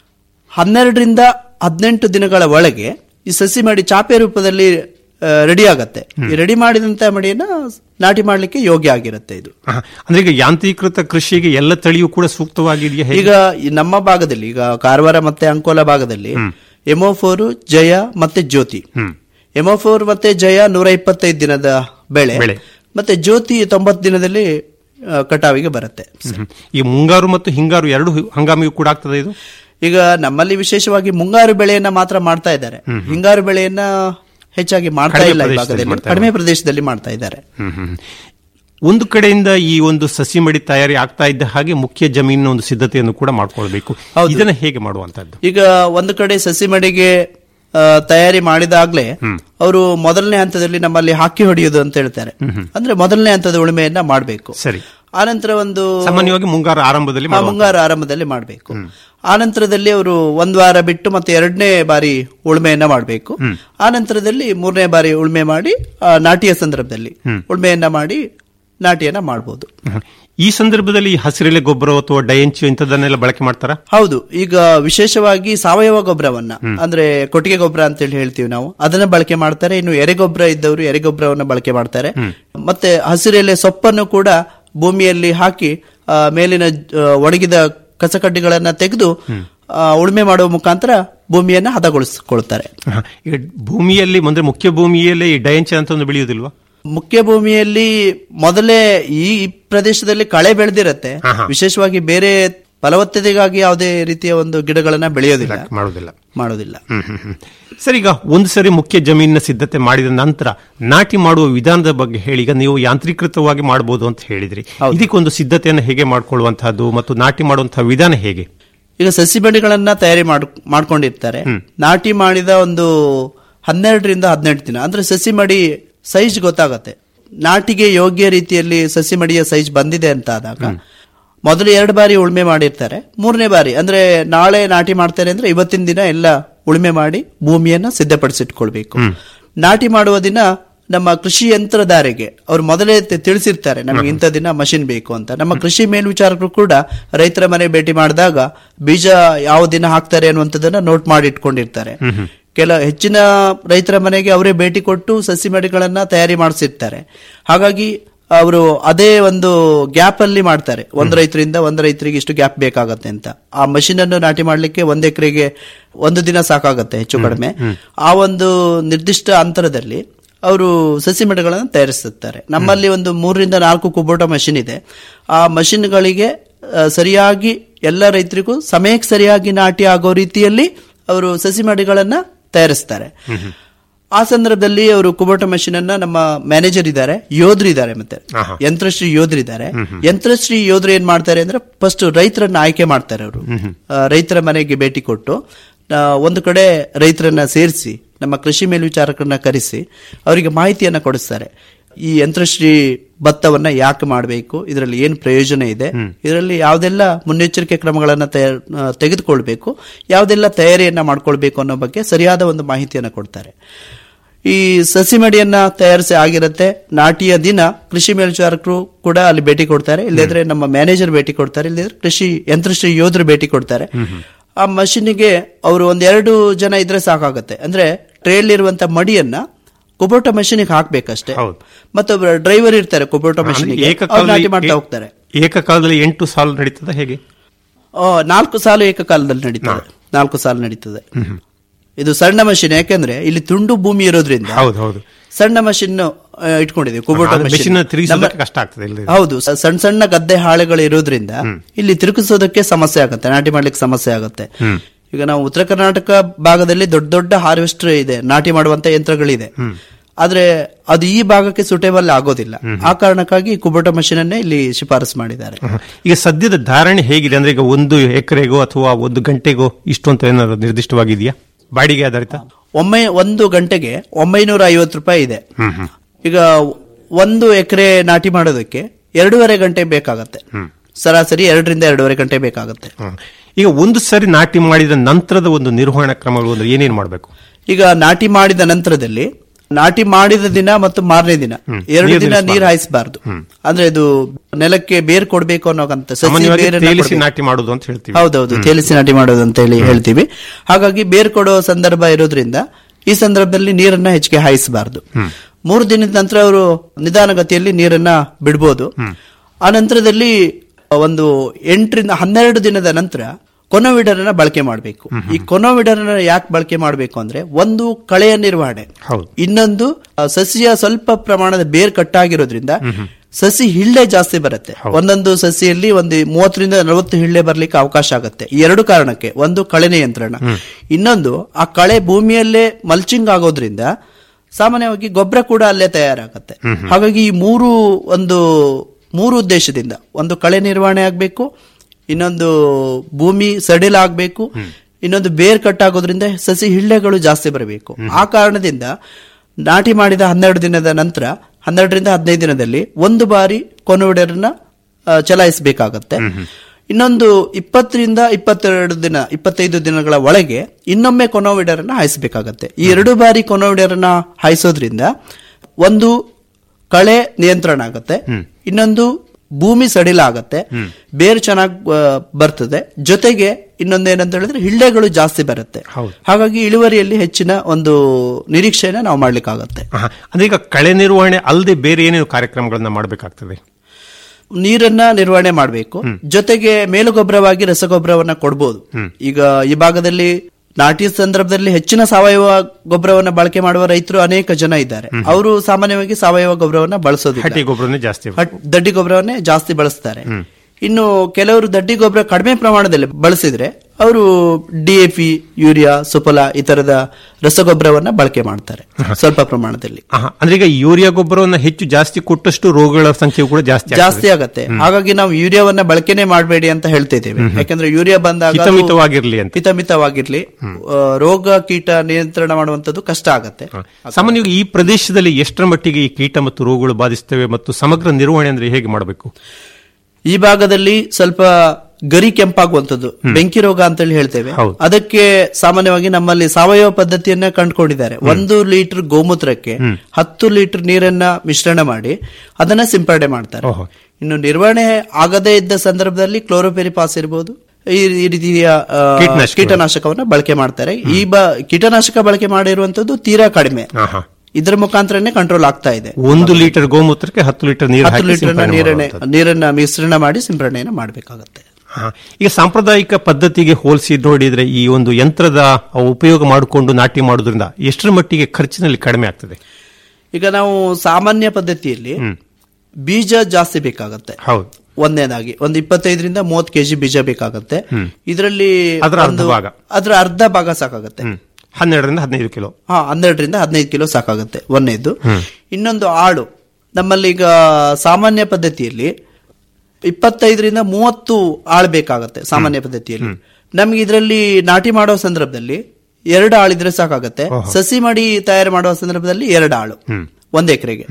ಹನ್ನೆರಡರಿಂದ ಹದಿನೆಂಟು ದಿನಗಳ ಒಳಗೆ ಈ ಸಸಿ ಮಡಿ ಚಾಪೆ ರೂಪದಲ್ಲಿ ರೆಡಿ ಆಗತ್ತೆ ಈ ರೆಡಿ ಮಾಡಿದಂತ ಮಡಿಯನ್ನ ನಾಟಿ ಮಾಡ್ಲಿಕ್ಕೆ ಯೋಗ್ಯ ಆಗಿರುತ್ತೆ ಇದು ಆಹಾ. ಅಂದ್ರೆ ಈಗ ಯಾಂತ್ರೀಕೃತ ಕೃಷಿಗೆ ಎಲ್ಲ ತಳಿಯೂ ಕೂಡ ಸೂಕ್ತವಾಗಿದೆಯಾ ಹೇಗೆ? ಈಗ ಈ ನಮ್ಮ ಭಾಗದಲ್ಲಿ ಈಗ ಕಾರವಾರ ಮತ್ತೆ ಅಂಕೋಲ ಭಾಗದಲ್ಲಿ ಎಮೋಫೋರ್ ಜಯ ಮತ್ತೆ ಜ್ಯೋತಿ ಎಮೋಫೋರ್ ಮತ್ತೆ ಜಯ ನೂರ ಇಪ್ಪತ್ತೈದು ದಿನದ ಬೆಳೆ ಬೆಳೆ. ಮತ್ತೆ ಜ್ಯೋತಿ ತೊಂಬತ್ತು ದಿನದಲ್ಲಿ ಆ, ಕಟಾವಿಗೆ ಬರುತ್ತೆ ಹ್ಮ್. ಈ ಮುಂಗಾರು ಮತ್ತು ಹಿಂಗಾರು ಎರಡು ಹಂಗಾಮಿಗೂ ಕೂಡ ಆಗ್ತದೆ ಇದು ಈಗ ನಮ್ಮಲ್ಲಿ ವಿಶೇಷವಾಗಿ ಮುಂಗಾರು ಬೆಳೆಯನ್ನ ಮಾತ್ರ ಮಾಡ್ತಾ ಇದ್ದಾರೆ ಹಿಂಗಾರು ಬೆಳೆಯನ್ನ ಹೆಚ್ಚಾಗಿ ಮಾಡ್ತಾ ಕಡಿಮೆ ಇಲ್ಲ ಈ ಪ್ರದೇಶದಲ್ಲಿ ಭಾಗದಲ್ಲಿ ಮಾಡ್ತಾ ಕಡಿಮೆ ಪ್ರದೇಶದಲ್ಲಿ ಮಾಡ್ತಾ ಇದ್ದಾರೆ ಹ್ಮ್, ಹ್ಮ್. ಒಂದು ಕಡೆಯಿಂದ ಈ ಒಂದು ಸಸಿ ಮಡಿ ತಯಾರಿ ಆಗ್ತಾ ಇದ್ದ ಹಾಗೆ ಮುಖ್ಯ ಜಮೀನಿನ ಒಂದು ಸಿದ್ಧತೆಯನ್ನು ಕೂಡ ಮಾಡ್ಕೊಳ್ಬೇಕು ಹೌದು. ಇದನ್ನ ಹೇಗೆ ಮಾಡುವಂತದ್ದು ಈಗ ಒಂದು ಕಡೆ ಸಸಿ ಮಡಿಗೆ ಆ, ತಯಾರಿ ಮಾಡಿದಾಗ್ಲೇ ಅವರು ಮೊದಲನೇ ಹಂತದಲ್ಲಿ ನಮ್ಮಲ್ಲಿ ಹಾಕಿ ಹೊಡೆಯುವುದು ಅಂತ ಹೇಳ್ತಾರೆ ಅಂದ್ರೆ ಮೊದಲನೇ ಹಂತದ ಉಳುಮೆಯನ್ನ ಮಾಡಬೇಕು ಸರಿ ಆನಂತರ ಒಂದು ಸಾಮಾನ್ಯವಾಗಿ ಮುಂಗಾರು ಆರಂಭದಲ್ಲಿ ಆ, ಮಾಡುವಂಥದ್ದು. ಮುಂಗಾರು ಆರಂಭದಲ್ಲಿ ಮಾಡಬೇಕು ಆನಂತರದಲ್ಲಿ ಅವರು ಒಂದ್ ವಾರ ಬಿಟ್ಟು ಮತ್ತೆ ಎರಡನೇ ಬಾರಿ ಉಳುಮೆಯನ್ನ ಮಾಡಬೇಕು ಆನಂತರದಲ್ಲಿ ಮೂರನೇ ಬಾರಿ ಉಳುಮೆ ಮಾಡಿ ಆ, ನಾಟಿಯ ಸಂದರ್ಭದಲ್ಲಿ ಉಳುಮೆಯನ್ನ ಮಾಡಿ ನಾಟಿಯನ್ನ ಮಾಡಬಹುದು ಹ್ಮ್. ಈ ಸಂದರ್ಭದಲ್ಲಿ ಈ ಹಸಿರೆಲೆ ಗೊಬ್ಬರ ಅಥವಾ ಡಯಂಚು ಇಂಥದನ್ನೆಲ್ಲ ಬಳಕೆ ಮಾಡ್ತಾರಾ ಹೌದು ಈಗ ವಿಶೇಷವಾಗಿ ಸಾವಯವ ಗೊಬ್ಬರವನ್ನ ಅಂದ್ರೆ ಕೊಟ್ಟಿಗೆ ಗೊಬ್ಬರ ಅಂತ ಹೇಳಿ ಹೇಳ್ತೀವಿ ನಾವು ಅದನ್ನ ಬಳಕೆ ಮಾಡ್ತಾರೆ ಇನ್ನು ಎರೆಗೊಬ್ಬರ ಇದ್ದವರು ಎರೆಗೊಬ್ಬರವನ್ನ ಬಳಕೆ ಮಾಡ್ತಾರೆ ಮತ್ತೆ ಹಸಿರೆಲೆ ಸೊಪ್ಪನ್ನು ಕೂಡ ಭೂಮಿಯಲ್ಲಿ ಹಾಕಿ ಆ, ಮೇಲಿನ ಆ, ಒಣಗಿದ ಕಸಕಡ್ಡಿಗಳನ್ನ ತೆಗೆದು ಆ, ಉಳುಮೆ ಮಾಡುವ ಮುಖಾಂತರ ಭೂಮಿಯನ್ನ ಹದಗೊಳಿಸಿಕೊಳ್ತಾರೆ ಹ. ಈಗ ಭೂಮಿಯಲ್ಲಿ ಅಂದ್ರೆ ಮುಖ್ಯ ಭೂಮಿಯಲ್ಲೇ ಈ ಡಯಂಚ ಅಂತ ಒಂದು ಬೆಳೆಯುವುದಿಲ್ವಾ ಮುಖ್ಯ ಭೂಮಿಯಲ್ಲಿ ಮೊದಲೇ ಈ ಪ್ರದೇಶದಲ್ಲಿ ಕಳೆ ಬೆಳೆದಿರತ್ತೆ ವಿಶೇಷವಾಗಿ ಬೇರೆ ಫಲವತ್ತತೆಗಾಗಿ ಯಾವುದೇ ರೀತಿಯ ಒಂದು ಗಿಡಗಳನ್ನ ಬೆಳೆಯೋದಿಲ್ಲ ಮಾಡುವುದಿಲ್ಲ ಮಾಡೋದಿಲ್ಲ ಹ್ಮ್, ಹ್ಮ್, ಹ್ಮ್. ಸರಿ ಈಗ ಒಂದು ಸರಿ ಮುಖ್ಯ ಜಮೀನಿನ ಸಿದ್ಧತೆ ಮಾಡಿದ ನಂತರ ನಾಟಿ ಮಾಡುವ ವಿಧಾನದ ಬಗ್ಗೆ ಹೇಳಿ ಈಗ ನೀವು ಯಾಂತ್ರೀಕೃತವಾಗಿ ಮಾಡಬಹುದು ಅಂತ ಹೇಳಿದ್ರಿ ಇದಕ್ಕೊಂದು ಸಿದ್ಧತೆಯನ್ನು ಹೇಗೆ ಮಾಡ್ಕೊಳ್ಳುವಂತಹದ್ದು ಮತ್ತು ನಾಟಿ ಮಾಡುವಂತಹ ವಿಧಾನ ಹೇಗೆ ಈಗ ಸಸಿ ಬೆಳೆಗಳನ್ನ ತಯಾರಿ ಮಾಡ್ ಮಾಡ್ಕೊಂಡಿರ್ತಾರೆ ನಾಟಿ ಮಾಡಿದ ಒಂದು ಹನ್ನೆರಡರಿಂದ ಹದಿನೆಂಟು ದಿನ ಅಂದ್ರೆ ಸಸಿ ಮಡಿ ಸೈಜ್ ಗೊತ್ತಾಗತ್ತೆ ನಾಟಿಗೆ ಯೋಗ್ಯ ರೀತಿಯಲ್ಲಿ ಸಸಿ ಮಡಿಯ ಸೈಜ್ ಬಂದಿದೆ ಅಂತ ಆದಾಗ ಮೊದಲು ಎರಡು ಬಾರಿ ಉಳುಮೆ ಮಾಡಿರ್ತಾರೆ ಮೂರನೇ ಬಾರಿ ಅಂದ್ರೆ ನಾಳೆ ನಾಟಿ ಮಾಡ್ತಾರೆ ಅಂದ್ರೆ ಇವತ್ತಿನ ದಿನ ಎಲ್ಲ ಉಳುಮೆ ಮಾಡಿ ಭೂಮಿಯನ್ನ ಸಿದ್ಧಪಡಿಸಿಟ್ಕೊಳ್ಬೇಕು ನಾಟಿ ಮಾಡುವ ದಿನ ನಮ್ಮ ಕೃಷಿ ಯಂತ್ರಧಾರಿಗೆ ಅವ್ರು ಮೊದಲೇ ತಿ- ತಿಳಿಸಿರ್ತಾರೆ ನಮಗೆ ಇಂಥ ದಿನ ಮಷಿನ್ ಬೇಕು ಅಂತ ನಮ್ಮ ಕೃಷಿ ಮೇಲ್ವಿಚಾರಕರು ಕೂಡ ರೈತರ ಮನೆ ಭೇಟಿ ಮಾಡಿದಾಗ ಬೀಜ ಯಾವ ದಿನ ಹಾಕ್ತಾರೆ ಅನ್ನುವಂಥದ್ದನ್ನ ನೋಟ್ ಮಾಡಿ ಇಟ್ಕೊಂಡಿರ್ತಾರೆ ಕೆಲ ಹೆಚ್ಚಿನ ರೈತರ ಮನೆಗೆ ಅವರೇ ಭೇಟಿ ಕೊಟ್ಟು ಸಸಿ ಮಡಿಗಳನ್ನ ತಯಾರಿ ಮಾಡಿಸಿರ್ತಾರೆ ಹಾಗಾಗಿ ಅವರು ಅದೇ ಒಂದು ಗ್ಯಾಪ್ ಅಲ್ಲಿ ಮಾಡ್ತಾರೆ ಒಂದ್ ರೈತರಿಂದ ಒಂದ್ ರೈತರಿಗೆ ಇಷ್ಟು ಗ್ಯಾಪ್ ಬೇಕಾಗತ್ತೆ ಅಂತ ಆ ಮಷಿನ್ ಅನ್ನು ನಾಟಿ ಮಾಡ್ಲಿಕ್ಕೆ ಒಂದ್ ಎಕರೆಗೆ ಒಂದು ದಿನ ಸಾಕಾಗತ್ತೆ ಹೆಚ್ಚು ಕಡಿಮೆ ಆ ಒಂದು ನಿರ್ದಿಷ್ಟ ಅಂತರದಲ್ಲಿ ಅವರು ಸಸಿ ಮಡಿಗಳನ್ನು ತಯಾರಿಸುತ್ತಾರೆ ನಮ್ಮಲ್ಲಿ ಒಂದು ಮೂರರಿಂದ ನಾಲ್ಕು ಕುಬೋಟ ಮಷಿನ್ ಇದೆ ಆ ಮಷಿನ್ಗಳಿಗೆ ಆ, ಸರಿಯಾಗಿ ಎಲ್ಲ ರೈತರಿಗೂ ಸಮಯಕ್ಕೆ ಸರಿಯಾಗಿ ನಾಟಿ ಆಗೋ ರೀತಿಯಲ್ಲಿ ಅವರು ಸಸಿ ಮಡಿಗಳನ್ನ ತಯಾರಿಸ್ತಾರೆ ಆ ಸಂದರ್ಭದಲ್ಲಿ ಅವರು ಕುಬೋಟ ಮಷಿನ್ ಅನ್ನ ನಮ್ಮ ಮ್ಯಾನೇಜರ್ ಇದ್ದಾರೆ ಯೋಧರು ಇದ್ದಾರೆ ಮತ್ತೆ ಆಹಾ. ಯಂತ್ರಶ್ರೀ ಯೋಧರು ಇದ್ದಾರೆ ಯಂತ್ರಶ್ರೀ ಯೋಧರು ಏನ್ ಮಾಡ್ತಾರೆ ಅಂದ್ರೆ ಫಸ್ಟ್ ರೈತರನ್ನ ಆಯ್ಕೆ ಮಾಡ್ತಾರೆ ಅವರು ರೈತರ ಮನೆಗೆ ಭೇಟಿ ಕೊಟ್ಟು ಆ, ಒಂದು ಕಡೆ ರೈತರನ್ನ ಸೇರಿಸಿ ನಮ್ಮ ಕೃಷಿ ಮೇಲ್ವಿಚಾರಕರನ್ನ ಕರೆಸಿ ಅವರಿಗೆ ಮಾಹಿತಿಯನ್ನ ಕೊಡಿಸ್ತಾರೆ ಈ ಯಂತ್ರಶ್ರೀ ಭತ್ತವನ್ನ ಯಾಕೆ ಮಾಡಬೇಕು ಇದರಲ್ಲಿ ಏನು ಪ್ರಯೋಜನ ಇದೆ ಇದರಲ್ಲಿ ಯಾವ್ದೆಲ್ಲ ಮುನ್ನೆಚ್ಚರಿಕೆ ಕ್ರಮಗಳನ್ನ ತಯಾರ್- ಆ, ತೆಗೆದುಕೊಳ್ಬೇಕು ಯಾವ್ದೆಲ್ಲ ತಯಾರಿಯನ್ನ ಮಾಡ್ಕೊಳ್ಬೇಕು ಅನ್ನೋ ಬಗ್ಗೆ ಸರಿಯಾದ ಒಂದು ಮಾಹಿತಿಯನ್ನ ಕೊಡ್ತಾರೆ ಈ ಸಸಿ ಮಡಿಯನ್ನ ತಯಾರಿಸಿ ಆಗಿರುತ್ತೆ ನಾಟಿಯ ದಿನ ಕೃಷಿ ಮೇಲ್ವಿಚಾರಕರು ಕೂಡ ಅಲ್ಲಿ ಭೇಟಿ ಕೊಡ್ತಾರೆ ಇಲ್ಲದ್ರೆ ನಮ್ಮ ಮ್ಯಾನೇಜರ್ ಭೇಟಿ ಕೊಡ್ತಾರೆ ಇಲ್ಲದ್ರೆ ಕೃಷಿ ಯಂತ್ರಶ್ರೀ ಯೋಧರು ಭೇಟಿ ಕೊಡ್ತಾರೆ ಆ ಮಷಿನ್ಗೆ ಅವರು ಒಂದೆರಡು ಜನ ಇದ್ರೆ ಸಾಕಾಗತ್ತೆ ಅಂದ್ರೆ ಟ್ರೇಲ್ ಇರುವಂತ ಮಡಿಯನ್ನ ಕುಬೋಟ ಮಷಿನ್ಗೆ ಹಾಕ್ಬೇಕಷ್ಟೇ ಹೌದು. ಮತ್ತೊಬ್ಬ ಡ್ರೈವರ್ ಇರ್ತಾರೆ ಕುಬೋಟ ಮಷಿನ್ ನಾಟಿ ಮಾಡ್ತಾ ಏಕಕಾಲದಲ್ಲಿ ಹೋಗ್ತಾರೆ ಏಕಕಾಲದಲ್ಲಿ ಎಂಟು ಸಾಲು ನಡೀತದ ಹೇಗೆ ಆ, ನಾಲ್ಕು ಸಾಲು ಏಕಕಾಲದಲ್ಲಿ ನಡೀತದೆ ನಾಲ್ಕು ಸಾಲು ನಡೀತದೆ ಇದು ಸಣ್ಣ ಮಷಿನ್ ಯಾಕೆಂದ್ರೆ ಇಲ್ಲಿ ತುಂಡು ಭೂಮಿ ಇರೋದ್ರಿಂದ ಹೌದು ಹೌದು ಸಣ್ಣ ಮಷಿನ್ ಇಟ್ಕೊಂಡಿದ್ದೀವಿ ಕುಬೋಟ ಅದು machine. machine ತಿರುಗಿಸೋದಕ್ಕೆ ನಮ್ಮ- ಕಷ್ಟ ಆಗ್ತದೆ ಇಲ್ಲದೆ ಹೌದು ಸ- ಸಣ್ಣ ಸಣ್ಣ ಗದ್ದೆ ಹಾಳೆಗಳು ಇರೋದ್ರಿಂದ ಇಲ್ಲಿ ತಿರುಗಿಸೋದಕ್ಕೆ ಸಮಸ್ಯೆ ಆಗುತ್ತೆ ನಾಟಿ ಮಾಡ್ಲಿಕ್ಕೆ ಸಮಸ್ಯೆ ಆಗುತ್ತೆ ಈಗ ನಾವು ಉತ್ತರ ಕರ್ನಾಟಕ ಭಾಗದಲ್ಲಿ ದೊಡ್ಡ ದೊಡ್ಡ ಹಾರ್ವೆಸ್ಟರ್ ಇದೆ ನಾಟಿ ಮಾಡುವಂತ ಯಂತ್ರಗಳಿದೆ ಆದ್ರೆ ಅದು ಈ ಭಾಗಕ್ಕೆ ಸುಟೇಬಲ್ ಆಗೋದಿಲ್ಲ ಆ ಕಾರಣಕ್ಕಾಗಿ ಕುಬೋಟ ಮಷಿನ್ ಅನ್ನೇ ಇಲ್ಲಿ ಶಿಫಾರಸು ಮಾಡಿದ್ದಾರೆ ಈಗ ಸದ್ಯದ ಧಾರಣೆ ಹೇಗಿದೆ ಅಂದ್ರೆ ಈಗ ಒಂದು ಎಕರೆಗೋ ಅಥವಾ ಒಂದು ಗಂಟೆಗೋ ಇಷ್ಟು ಅಂತ ಏನಾದ್ರು ನಿರ್ದಿಷ್ಟವಾಗಿದೆಯಾ ಬಾಡಿಗೆ ಆಧಾರಿತ ಒಮ್ಮೆ ಒಂದು ಗಂಟೆಗೆ ಒಂಬೈನೂರ ಐವತ್ತು ರೂಪಾಯಿ ಇದೆ ಈಗ ಒಂದು ಎಕರೆ ನಾಟಿ ಮಾಡೋದಕ್ಕೆ ಎರಡೂವರೆ ಗಂಟೆ ಬೇಕಾಗತ್ತೆ ಸರಾಸರಿ ಎರಡರಿಂದ ಎರಡೂವರೆ ಗಂಟೆ ಬೇಕಾಗತ್ತೆ ಹ್ಮ್. ಈಗ ಒಂದು ಸರಿ ನಾಟಿ ಮಾಡಿದ ನಂತರದ ಒಂದು ನಿರ್ವಹಣಾ ಕ್ರಮಗಳು ಅಂದ್ರೆ ಏನೇನು ಮಾಡಬೇಕು ಈಗ ನಾಟಿ ಮಾಡಿದ ನಂತರದಲ್ಲಿ ನಾಟಿ ಮಾಡಿದ ದಿನ ಮತ್ತು ಮಾರನೇ ದಿನ ಎರಡು ನೀರು ದಿನ ನಿಲ್ಲಿಸ್ಬಾರ್ದು. ನೀರು ಹಾಯಿಸಬಾರ್ದು ಅಂದ್ರೆ ಇದು ನೆಲಕ್ಕೆ ಬೇರ್ ಕೊಡ್ಬೇಕು ಅನ್ನೋಕಂತ ಸಸಿ ಸಾಮಾನ್ಯವಾಗಿ ಬೇರನ್ನ ತೇಲಿಸಿ ಕೊಡ್ಬೇಕು. ನಾಟಿ ಮಾಡುದು ಅಂತ ಹೇಳ್ತೀವಿ ಹೌದೌದು ತೇಲಿಸಿ ನಾಟಿ ಮಾಡೋದು ಅಂತ ಹೇಳಿ ಹೇಳ್ತೀವಿ ಹಾಗಾಗಿ ಬೇರ್ ಕೊಡೋ ಸಂದರ್ಭ ಇರೋದ್ರಿಂದ ಈ ಸಂದರ್ಭದಲ್ಲಿ ನೀರನ್ನ ಹೆಚ್ಚಿಗೆ ಹಾಯಿಸಬಾರದು ಮೂರು ದಿನದ ನಂತರ ಅವರು ನಿಧಾನಗತಿಯಲ್ಲಿ ನೀರನ್ನ ಬಿಡ್ಬೋದು ಆ ನಂತರದಲ್ಲಿ ಒಂದು ಎಂಟರಿಂದ ಹನ್ನೆರಡು ದಿನದ ನಂತರ ಕೊನೋವಿಡರ್ನ ಬಳಕೆ ಮಾಡಬೇಕು ಈ ಕೊನೋವಿಡರ್ನ ಯಾಕೆ ಬಳಕೆ ಮಾಡಬೇಕು ಅಂದ್ರೆ ಒಂದು ಕಳೆಯ ನಿರ್ವಹಣೆ ಹೌದು. ಇನ್ನೊಂದು ಆ, ಸಸಿಯ ಸ್ವಲ್ಪ ಪ್ರಮಾಣದ ಬೇರ್ ಕಟ್ಟಾಗಿರೋದ್ರಿಂದ ಸಸಿ ಹಿಳ್ಳೆ ಜಾಸ್ತಿ ಬರುತ್ತೆ ಒಂದೊಂದು ಸಸಿಯಲ್ಲಿ ಒಂದು ಮೂವತ್ತರಿಂದ ನಲವತ್ತು ಹಿಳ್ಳೆ ಬರ್ಲಿಕ್ಕೆ ಅವಕಾಶ ಆಗುತ್ತೆ ಈ ಎರಡು ಕಾರಣಕ್ಕೆ ಒಂದು ಕಳೆ ನಿಯಂತ್ರಣ ಇನ್ನೊಂದು ಆ ಕಳೆ ಭೂಮಿಯಲ್ಲೇ ಮಲ್ಚಿಂಗ್ ಆಗೋದ್ರಿಂದ ಸಾಮಾನ್ಯವಾಗಿ ಗೊಬ್ಬರ ಕೂಡ ಅಲ್ಲೇ ತಯಾರಾಗತ್ತೆ ಹಾಗಾಗಿ ಈ ಮೂರು ಒಂದು ಮೂರು ಉದ್ದೇಶದಿಂದ ಒಂದು ಕಳೆ ನಿರ್ವಹಣೆ ಆಗಬೇಕು ಇನ್ನೊಂದು ಭೂಮಿ ಸಡಿಲ ಆಗಬೇಕು ಇನ್ನೊಂದು ಬೇರ್ ಕಟ್ಟಾಗೋದ್ರಿಂದ ಸಸಿ ಹಿಳ್ಳೆಗಳು ಜಾಸ್ತಿ ಬರಬೇಕು ಆ ಕಾರಣದಿಂದ ನಾಟಿ ಮಾಡಿದ ಹನ್ನೆರಡು ದಿನದ ನಂತರ ಹನ್ನೆರಡರಿಂದ ಹದಿನೈದು ದಿನದಲ್ಲಿ ಒಂದು ಬಾರಿ ಕೊನೋವಿಡರ್ನ ಚಲಾಯಿಸಬೇಕಾಗತ್ತೆ ಇನ್ನೊಂದು ಇಪ್ಪತ್ತರಿಂದ ಇಪ್ಪತ್ತೆರಡು ದಿನ ಇಪ್ಪತ್ತೈದು ದಿನಗಳ ಒಳಗೆ ಇನ್ನೊಮ್ಮೆ ಕೊನೋವಿಡರ್ ಅನ್ನ ಹಾಯಿಸಬೇಕಾಗತ್ತೆ ಈ ಎರಡು ಬಾರಿ ಕೊನೋವಿಡರ್ ಅನ್ನ ಹಾಯಿಸೋದ್ರಿಂದ ಒಂದು ಕಳೆ ನಿಯಂತ್ರಣ ಆಗತ್ತೆ ಇನ್ನೊಂದು ಭೂಮಿ ಸಡಿಲ ಆಗತ್ತೆ ಬೇರು ಚೆನ್ನಾಗಿ ಬರ್ತದೆ ಜೊತೆಗೆ ಇನ್ನೊಂದೇನಂತ ಹೇಳಿದ್ರೆ ಹಿಳ್ಳೆಗಳು ಜಾಸ್ತಿ ಬರುತ್ತೆ ಹೌದು. ಹಾಗಾಗಿ ಇಳುವರಿಯಲ್ಲಿ ಹೆಚ್ಚಿನ ಒಂದು ನಿರೀಕ್ಷೆನ ನಾವು ಮಾಡ್ಲಿಕ್ಕಾಗತ್ತೆ ಆಹಾ. ಅಂದ್ರೆ ಈಗ ಕಳೆ ನಿರ್ವಹಣೆ ಅಲ್ಲದೆ ಬೇರೆ ಏನೇನು ಕಾರ್ಯಕ್ರಮಗಳನ್ನ ಮಾಡಬೇಕಾಗ್ತದೆ ನೀರನ್ನ ನಿರ್ವಹಣೆ ಮಾಡಬೇಕು ಜೊತೆಗೆ ಮೇಲುಗೊಬ್ಬರವಾಗಿ ರಸಗೊಬ್ಬರವನ್ನ ಕೊಡಬಹುದು ಈಗ ಈ ಭಾಗದಲ್ಲಿ ನಾಟಿ ಸಂದರ್ಭದಲ್ಲಿ ಹೆಚ್ಚಿನ ಸಾವಯವ ಗೊಬ್ಬರವನ್ನ ಬಳಕೆ ಮಾಡುವ ರೈತರು ಅನೇಕ ಜನ ಇದ್ದಾರೆ ಅವರು ಸಾಮಾನ್ಯವಾಗಿ ಸಾವಯವ ಗೊಬ್ಬರವನ್ನ ಬಳಸೋದಿಲ್ಲ ಹಟ್ಟಿ ಗೊಬ್ಬರನೇ ಜಾಸ್ತಿ ಹಟ್- ದಡ್ಡಿ ಗೊಬ್ಬರವನ್ನೇ ಜಾಸ್ತಿ ಬಳಸ್ತಾರೆ ಇನ್ನು ಕೆಲವರು ದಡ್ಡಿ ಗೊಬ್ಬರ ಕಡಿಮೆ ಪ್ರಮಾಣದಲ್ಲಿ ಬಳಸಿದ್ರೆ ಅವರು ಡಿಎಪಿ ಯೂರಿಯಾ ಸುಫಲ ಈ ತರದ ರಸಗೊಬ್ಬರವನ್ನ ಬಳಕೆ ಮಾಡ್ತಾರೆ ಸ್ವಲ್ಪ ಪ್ರಮಾಣದಲ್ಲಿ ಆಹಾ. ಅಂದ್ರೆ ಈಗ ಯೂರಿಯಾ ಗೊಬ್ಬರವನ್ನ ಹೆಚ್ಚು ಜಾಸ್ತಿ ಕೊಟ್ಟಷ್ಟು ರೋಗಗಳ ಸಂಖ್ಯೆ ಕೂಡ ಜಾಸ್ತಿ ಆಗ್ತದೆ. ಜಾಸ್ತಿ ಆಗತ್ತೆ ಹಾಗಾಗಿ ನಾವು ಯೂರಿಯಾವನ್ನ ಬಳಕೆನೆ ಮಾಡಬೇಡಿ ಅಂತ ಹೇಳ್ತಿದ್ದೇವೆ ಯಾಕಂದ್ರೆ ಯೂರಿಯಾ ಬಂದಾಗ ಅದು ಹಿತಮಿತವಾಗಿರ್ಲಿ ಅಂತ ಹಿತಮಿತವಾಗಿರ್ಲಿ ಆ, ರೋಗ ಕೀಟ ನಿಯಂತ್ರಣ ಮಾಡುವಂತದ್ದು ಕಷ್ಟ ಆಗತ್ತೆ ಸಾಮಾನ್ಯವಾಗಿ ಈ ಪ್ರದೇಶದಲ್ಲಿ ಎಷ್ಟರ ಮಟ್ಟಿಗೆ ಈ ಕೀಟ ಮತ್ತು ರೋಗಗಳು ಬಾಧಿಸ್ತವೆ ಮತ್ತು ಸಮಗ್ರ ನಿರ್ವಹಣೆ ಅಂದ್ರೆ ಹೇಗೆ ಮಾಡಬೇಕು ಈ ಭಾಗದಲ್ಲಿ ಸ್ವಲ್ಪ ಗರಿ ಕೆಂಪಾಗುವಂತದ್ದು ಬೆಂಕಿ ರೋಗ ಅಂತ ಹೇಳಿ ಹೇಳ್ತೇವೆ ಹೌದು. ಅದಕ್ಕೆ ಸಾಮಾನ್ಯವಾಗಿ ನಮ್ಮಲ್ಲಿ ಸಾವಯವ ಪದ್ಧತಿಯನ್ನ ಕಂಡುಕೊಂಡಿದ್ದಾರೆ ಒಂದು ಲೀಟರ್ ಗೋಮೂತ್ರಕ್ಕೆ ಹತ್ತು ಲೀಟರ್ ನೀರನ್ನ ಮಿಶ್ರಣ ಮಾಡಿ ಅದನ್ನ ಸಿಂಪಡಣೆ ಮಾಡ್ತಾರೆ ಓಹೋ. ಇನ್ನು ನಿರ್ವಹಣೆ ಆಗದೇ ಇದ್ದ ಸಂದರ್ಭದಲ್ಲಿ ಕ್ಲೋರೋಪೆರಿಪಾಸ್ ಇರಬಹುದು ಈ ಈ ರೀತಿಯ ಆ, ಕೀಟನಾಶಕ. ಕೀಟನಾಶಕವನ್ನ ಬಳಕೆ ಮಾಡ್ತಾರೆ ಈ ಬ ಕೀಟನಾಶಕ ಬಳಕೆ ಮಾಡಿರುವಂತದ್ದು ತೀರಾ ಕಡಿಮೆ ಆಹಾ. ಇದರ ಮುಖಾಂತರನೇ ಕಂಟ್ರೋಲ್ ಆಗ್ತಾ ಇದೆ ಒಂದು ಲೀಟರ್ ಗೋಮೂತ್ರಕ್ಕೆ ಹತ್ತು ಲೀಟರ್ ನೀರು ಹತ್ತು ಹಾಕಿ ಲೀಟರ್ ಸಿಂಪಡಣೆ ನೀರನ್ನ ಮಾಡುವಂಥದ್ದು. ನೀರನ್ನ ಮಿಶ್ರಣ ಮಾಡಿ ಸಿಂಪಡಣೆಯನ್ನು ಮಾಡಬೇಕಾಗತ್ತೆ ಹಾ. ಈಗ ಸಾಂಪ್ರದಾಯಿಕ ಪದ್ಧತಿಗೆ ಹೋಲಿಸಿ ನೋಡಿದ್ರೆ ಈ ಒಂದು ಯಂತ್ರದ ಉಪಯೋಗ ಮಾಡಿಕೊಂಡು ನಾಟಿ ಮಾಡೋದ್ರಿಂದ ಎಷ್ಟರ ಮಟ್ಟಿಗೆ ಖರ್ಚಿನಲ್ಲಿ ಕಡಿಮೆ ಆಗ್ತದೆ ಈಗ ನಾವು ಸಾಮಾನ್ಯ ಪದ್ಧತಿಯಲ್ಲಿ ಬೀಜ ಜಾಸ್ತಿ ಬೇಕಾಗತ್ತೆ ಹೌದು ಒಂದನೇದಾಗಿ ಒಂದು ಇಪ್ಪತ್ತೈದರಿಂದ ಮೂವತ್ತು ಕೆಜಿ ಬೀಜ ಬೇಕಾಗುತ್ತೆ ಇದರಲ್ಲಿ ಅದರ ಅರ್ಧ ಒಂದು- ಭಾಗ. ಅದರ ಅರ್ಧ ಭಾಗ ಸಾಕಾಗುತ್ತೆ ಹ್ಮ್. ಹನ್ನೆರಡರಿಂದ ಹದಿನೈದು ಕಿಲೋ ಹಾ ಹನ್ನೆರಡರಿಂದ ಹದಿನೈದು ಕಿಲೋ ಸಾಕಾಗುತ್ತೆ ಒಂದನೇದು ಇನ್ನೊಂದು ಆಳು ನಮ್ಮಲ್ಲಿ ಈಗ ಸಾಮಾನ್ಯ ಪದ್ಧತಿಯಲ್ಲಿ ಇಪ್ಪತ್ತೈದರಿಂದ ಮೂವತ್ತು ಆಳು ಬೇಕಾಗತ್ತೆ ಸಾಮಾನ್ಯ ಪದ್ಧತಿಯಲ್ಲಿ ನಮ್ಗೆ ಇದರಲ್ಲಿ ನಾಟಿ ಮಾಡೋ ಸಂದರ್ಭದಲ್ಲಿ ಎರಡು ಆಳಿದ್ರೆ ಸಾಕಾಗತ್ತೆ ಸಸಿ ಮಾಡಿ ತಯಾರು ಮಾಡುವ ಸಂದರ್ಭದಲ್ಲಿ ಎರಡು ಆಳು ಒಂದ್ ಎಕರೆಗೆ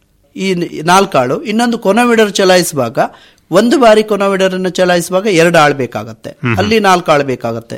ಈ ನ- ನಾಲ್ಕು ಆಳು ಇನ್ನೊಂದು ಕೊನವಿಡರ್ ಚಲಾಯಿಸುವಾಗ ಒಂದು ಬಾರಿ ಕೊನವಿಡರ್ ಅನ್ನು ಚಲಾಯಿಸುವಾಗ ಎರಡು ಆಳು ಬೇಕಾಗತ್ತೆ ಅಲ್ಲಿ ನಾಲ್ಕು ಆಳು ಬೇಕಾಗತ್ತೆ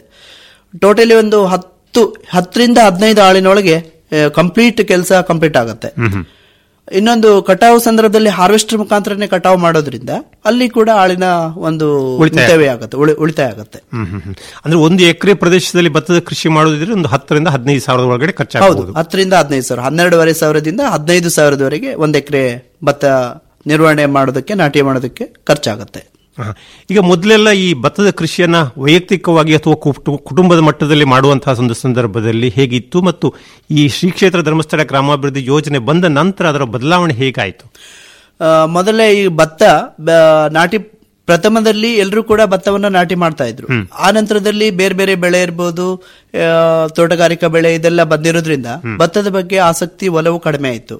ಟೋಟಲಿ ಒಂದು ಹತ್ತು ಹತ್ತರಿಂದ ಹದಿನೈದು ಆಳಿನೊಳಗೆ ಕಂಪ್ಲೀಟ್ ಕೆಲಸ ಕಂಪ್ಲೀಟ್ ಆಗುತ್ತೆ ಇನ್ನೊಂದು ಕಟಾವು ಸಂದರ್ಭದಲ್ಲಿ ಹಾರ್ವೆಸ್ಟರ್ ಮುಖಾಂತರನೇ ಕಟಾವು ಮಾಡೋದ್ರಿಂದ ಅಲ್ಲಿ ಕೂಡ ಆಳಿನ ಒಂದು ಉಳಿತಾಯ. ಮಿತವ್ಯಯ ಆಗುತ್ತೆ ಉಳಿ- ಉಳಿತಾಯ ಆಗುತ್ತೆ ಹ್ಮ್ ಹ್ಮ್ ಹ್ಮ್. ಅಂದ್ರೆ ಒಂದು ಎಕರೆ ಪ್ರದೇಶದಲ್ಲಿ ಭತ್ತದ ಕೃಷಿ ಮಾಡೋದಿದ್ರೆ ಒಂದು ಹತ್ತರಿಂದ ಹದಿನೈದು ಸಾವಿರದ ಒಳಗಡೆ ಹೌದು ಖರ್ಚಾಗಬಹುದು ಹತ್ತರಿಂದ ಹದಿನೈದು ಸಾವಿರ ಹನ್ನೆರಡೂವರೆ ಸಾವಿರದಿಂದ ಹದಿನೈದು ಸಾವಿರದವರೆಗೆ ಒಂದ್ ಎಕರೆ ಭತ್ತ ನಿರ್ವಹಣೆ ಮಾಡೋದಕ್ಕೆ ನಾಟಿ ಮಾಡೋದಕ್ಕೆ ಖರ್ಚಾಗುತ್ತೆ ಹ. ಈಗ ಮೊದಲೆಲ್ಲ ಈ ಭತ್ತದ ಕೃಷಿಯನ್ನ ವೈಯಕ್ತಿಕವಾಗಿ ಅಥವಾ ಕುಟು- ಕುಟುಂಬದ ಮಟ್ಟದಲ್ಲಿ ಮಾಡುವಂತಹ ಒಂದು ಸಂದರ್ಭದಲ್ಲಿ ಹೇಗಿತ್ತು ಮತ್ತು ಈ ಶ್ರೀ ಕ್ಷೇತ್ರ ಧರ್ಮಸ್ಥಳ ಗ್ರಾಮಾಭಿವೃದ್ಧಿ ಯೋಜನೆ ಬಂದ ನಂತರ ಅದರ ಬದಲಾವಣೆ ಹೇಗಾಯಿತು ಆ, ಮೊದಲೇ ಈ ಭತ್ತ ಬ- ನಾಟಿ ಪ್ರಥಮದಲ್ಲಿ ಎಲ್ಲರೂ ಕೂಡ ಭತ್ತವನ್ನ ನಾಟಿ ಮಾಡ್ತಾ ಇದ್ರು ಆ ನಂತರದಲ್ಲಿ ಬೇರೆ ಬೇರೆ ಬೆಳೆ ಇರ್ಬೋದು ಆ, ತೋಟಗಾರಿಕಾ ಬೆಳೆ ಇದೆಲ್ಲ ಬಂದಿರೋದ್ರಿಂದ ಭತ್ತದ ಬಗ್ಗೆ ಆಸಕ್ತಿ ಒಲವು ಕಡಿಮೆ ಆಯಿತು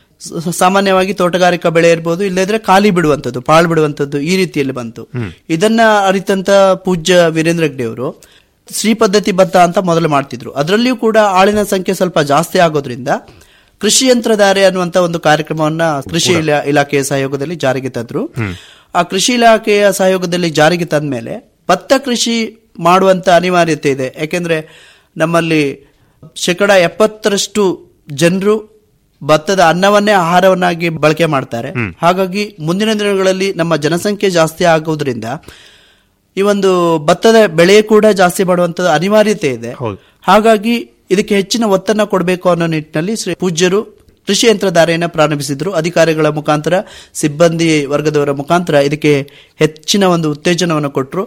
ಸ- ಸಾಮಾನ್ಯವಾಗಿ ತೋಟಗಾರಿಕಾ ಬೆಳೆ ಇರ್ಬೋದು ಇಲ್ಲದ್ರೆ ಖಾಲಿ ಬಿಡುವಂತದ್ದು ಪಾಳು ಬಿಡುವಂತದ್ದು ಈ ರೀತಿಯಲ್ಲಿ ಬಂತು ಇದನ್ನ ಅರಿತಂತ ಪೂಜ್ಯ ವೀರೇಂದ್ರ ಹೆಗ್ಡೆ ಅವರು ಶ್ರೀ ಪದ್ಧತಿ ಭತ್ತ ಅಂತ ಮೊದಲು ಮಾಡ್ತಿದ್ರು ಅದರಲ್ಲಿಯೂ ಕೂಡ ಆಳಿನ ಸಂಖ್ಯೆ ಸ್ವಲ್ಪ ಜಾಸ್ತಿ ಆಗೋದ್ರಿಂದ ಕೃಷಿ ಯಂತ್ರಧಾರೆ ಅನ್ನುವಂತ ಒಂದು ಕಾರ್ಯಕ್ರಮವನ್ನ ಕೃಷಿ ಇಲಾ- ಇಲಾಖೆಯ ಸಹಯೋಗದಲ್ಲಿ ಜಾರಿಗೆ ತಂದ್ರು ಆ ಕೃಷಿ ಇಲಾಖೆಯ ಸಹಯೋಗದಲ್ಲಿ ಜಾರಿಗೆ ತಂದ ಮೇಲೆ ಭತ್ತ ಕೃಷಿ ಮಾಡುವಂತ ಅನಿವಾರ್ಯತೆ ಇದೆ ಯಾಕೆಂದ್ರೆ ನಮ್ಮಲ್ಲಿ ಶೇಕಡ ಎಪ್ಪತ್ತರಷ್ಟು ಜನರು ಭತ್ತದ ಅನ್ನವನ್ನೇ ಆಹಾರವನ್ನಾಗಿ ಬಳಕೆ ಮಾಡ್ತಾರೆ ಹಾಗಾಗಿ ಮುಂದಿನ ದಿನಗಳಲ್ಲಿ ನಮ್ಮ ಜನಸಂಖ್ಯೆ ಜಾಸ್ತಿ ಆಗೋದ್ರಿಂದ ಈ ಒಂದು ಭತ್ತದ ಬೆಳೆ ಕೂಡ ಜಾಸ್ತಿ ಮಾಡುವಂತ ಅನಿವಾರ್ಯತೆ ಇದೆ ಹೌದು. ಹಾಗಾಗಿ ಇದಕ್ಕೆ ಹೆಚ್ಚಿನ ಒತ್ತನ್ನ ಕೊಡಬೇಕು ಅನ್ನೋ ನಿಟ್ಟಿನಲ್ಲಿ ಶ್ರೀ ಪೂಜ್ಯರು ಕೃಷಿ ಯಂತ್ರಧಾರೆಯನ್ನ ಪ್ರಾರಂಭಿಸಿದ್ರು ಅಧಿಕಾರಿಗಳ ಮುಖಾಂತರ ಸಿಬ್ಬಂದಿ ವರ್ಗದವರ ಮುಖಾಂತರ ಇದಕ್ಕೆ ಹೆಚ್ಚಿನ ಒಂದು ಉತ್ತೇಜನವನ್ನು ಕೊಟ್ಟರು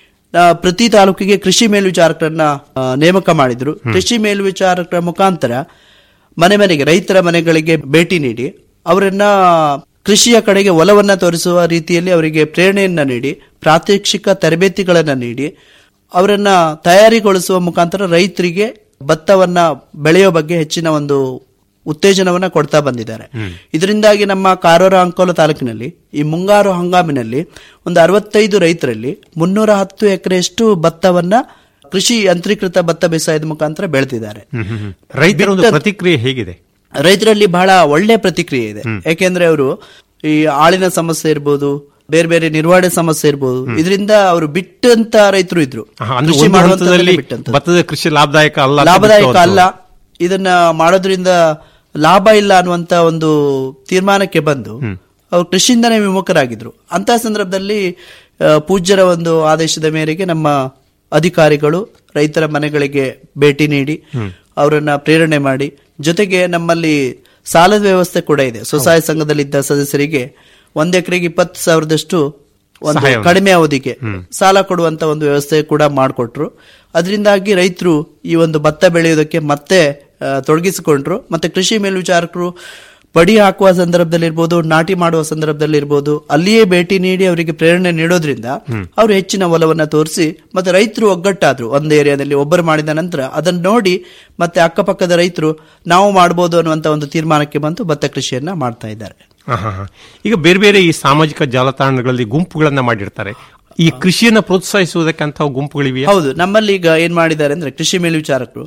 ಪ್ರತಿ ತಾಲೂಕಿಗೆ ಕೃಷಿ ಮೇಲ್ವಿಚಾರಕರನ್ನ ಆ, ನೇಮಕ ಮಾಡಿದ್ರು ಕೃಷಿ ಮೇಲ್ವಿಚಾರಕರ ಮುಖಾಂತರ ಮನೆ ಮನೆಗೆ ರೈತರ ಮನೆಗಳಿಗೆ ಭೇಟಿ ನೀಡಿ ಅವರನ್ನ ಕೃಷಿಯ ಕಡೆಗೆ ಒಲವನ್ನ ತೋರಿಸುವ ರೀತಿಯಲ್ಲಿ ಅವರಿಗೆ ಪ್ರೇರಣೆಯನ್ನ ನೀಡಿ ಪ್ರಾತ್ಯಕ್ಷಿಕ ತರಬೇತಿಗಳನ್ನ ನೀಡಿ ಅವರನ್ನ ತಯಾರಿಗೊಳಿಸುವ ಮುಖಾಂತರ ರೈತರಿಗೆ ಭತ್ತವನ್ನ ಬೆಳೆಯೋ ಬಗ್ಗೆ ಹೆಚ್ಚಿನ ಒಂದು ಉತ್ತೇಜನವನ್ನ ಕೊಡ್ತಾ ಬಂದಿದ್ದಾರೆ ಇದರಿಂದಾಗಿ ನಮ್ಮ ಕಾರವಾರ ಅಂಕೋಲ ತಾಲೂಕಿನಲ್ಲಿ ಈ ಮುಂಗಾರು ಹಂಗಾಮಿನಲ್ಲಿ ಒಂದು ಅರವತ್ತೈದು ರೈತರಲ್ಲಿ ಮುನ್ನೂರ ಹತ್ತು ಎಕರೆಯಷ್ಟು ಭತ್ತವನ್ನ ಕೃಷಿ ಯಂತ್ರೀಕೃತ ಭತ್ತ ಬೇಸಾಯದ ಮುಖಾಂತರ ಬೆಳೆದಿದ್ದಾರೆ ರೈತರ ಒಂದು ಬಿತ್ತನೆ- ಪ್ರತಿಕ್ರಿಯೆ ಹೇಗಿದೆ ರೈತರಲ್ಲಿ ಬಹಳ ಒಳ್ಳೆ ಪ್ರತಿಕ್ರಿಯೆ ಇದೆ ಯಾಕೆಂದ್ರೆ ಅವರು ಈ ಆಳಿನ ಸಮಸ್ಯೆ ಇರ್ಬೋದು ಬೇರೆ ಬೇರೆ ನಿರ್ವಹಣೆ ಸಮಸ್ಯೆ ಇರ್ಬೋದು ಇದರಿಂದ ಅವರು ಬಿಟ್ಟಂತ ರೈತರು ಇದ್ರು ಹ, ಅಂದ್ರೆ ಕೃಷಿ ಒಂದು ಮಾಡುವಂತದ್ದನ್ನೇ ಹಂತದಲ್ಲಿ ಬಿಟ್ಟಂತದ್ದು. ಭತ್ತದ ಕೃಷಿ ಲಾಭದಾಯಕ ಅಲ್ಲ ಅಂತ ಲಾಭದಾಯಕ ಬಿಟ್ಟು ಅಲ್ಲ ಇದನ್ನ ಮಾಡೋದ್ರಿಂದ ಲಾಭ ಇಲ್ಲ ಅನ್ನುವಂತ ಒಂದು ತೀರ್ಮಾನಕ್ಕೆ ಬಂದು ಅವರು ಕೃಷಿಯಿಂದನೇ ವಿಮುಖರಾಗಿದ್ರು ಅಂತ ಸಂದರ್ಭದಲ್ಲಿ ಆ, ಪೂಜ್ಯರ ಒಂದು ಆದೇಶದ ಮೇರೆಗೆ ನಮ್ಮ ಅಧಿಕಾರಿಗಳು ರೈತರ ಮನೆಗಳಿಗೆ ಭೇಟಿ ನೀಡಿ ಅವರನ್ನ ಪ್ರೇರಣೆ ಮಾಡಿ ಜೊತೆಗೆ ನಮ್ಮಲ್ಲಿ ಸಾಲದ ವ್ಯವಸ್ಥೆ ಕೂಡ ಇದೆ ಸ್ವಸಹಾಯ ಸಂಘದಲ್ಲಿದ್ದ ಸದಸ್ಯರಿಗೆ ಒಂದ್ ಎಕರೆಗೆ ಇಪ್ಪತ್ತು ಸಾವಿರದಷ್ಟು ಒಂದು ಸಹಾಯವನ್ನು. ಕಡಿಮೆ ಅವಧಿಗೆ ಸಾಲ ಕೊಡುವಂತ ಒಂದು ವ್ಯವಸ್ಥೆ ಕೂಡ ಮಾಡಿಕೊಟ್ರು ಅದರಿಂದಾಗಿ ರೈತರು ಈ ಒಂದು ಭತ್ತ ಬೆಳೆಯುವುದಕ್ಕೆ ಮತ್ತೆ ಆ, ತೊಡಗಿಸಿಕೊಂಡ್ರು ಮತ್ತೆ ಕೃಷಿ ಮೇಲ್ವಿಚಾರಕರು ಪಡಿ ಹಾಕುವ ಸಂದರ್ಭದಲ್ಲಿರ್ಬೋದು ನಾಟಿ ಮಾಡುವ ಸಂದರ್ಭದಲ್ಲಿರ್ಬೋದು ಅಲ್ಲಿಯೇ ಭೇಟಿ ನೀಡಿ ಅವರಿಗೆ ಪ್ರೇರಣೆ ನೀಡೋದ್ರಿಂದ ಅವರು ಹೆಚ್ಚಿನ ಒಲವನ್ನ ತೋರಿಸಿ ಮತ್ತೆ ರೈತರು ಒಗ್ಗಟ್ಟಾದ್ರು ಒಂದು ಏರಿಯಾದಲ್ಲಿ ಒಬ್ಬರು ಮಾಡಿದ ನಂತರ ಅದನ್ನ ನೋಡಿ ಮತ್ತೆ ಅಕ್ಕಪಕ್ಕದ ರೈತರು ನಾವು ಮಾಡಬಹುದು ಅನ್ನುವಂತ ಒಂದು ತೀರ್ಮಾನಕ್ಕೆ ಬಂದು ಭತ್ತ ಕೃಷಿಯನ್ನ ಮಾಡ್ತಾ ಇದ್ದಾರೆ ಹ, ಹ, ಹ. ಈಗ ಬೇರೆ ಬೇರೆ ಈ ಸಾಮಾಜಿಕ ಜಾಲತಾಣಗಳಲ್ಲಿ ಗುಂಪುಗಳನ್ನ ಮಾಡಿರ್ತಾರೆ ಈ ಕೃಷಿಯನ್ನ ಪ್ರೋತ್ಸಾಹಿಸುವುದಕ್ಕೆ ಅಂತ ಗುಂಪುಗಳಿವೆಯಾ ಹೌದು ನಮ್ಮಲ್ಲಿ ಈಗ ಏನ್ ಮಾಡಿದ್ದಾರೆ ಅಂದ್ರೆ ಕೃಷಿ ಮೇಲ್ವಿಚಾರಕರು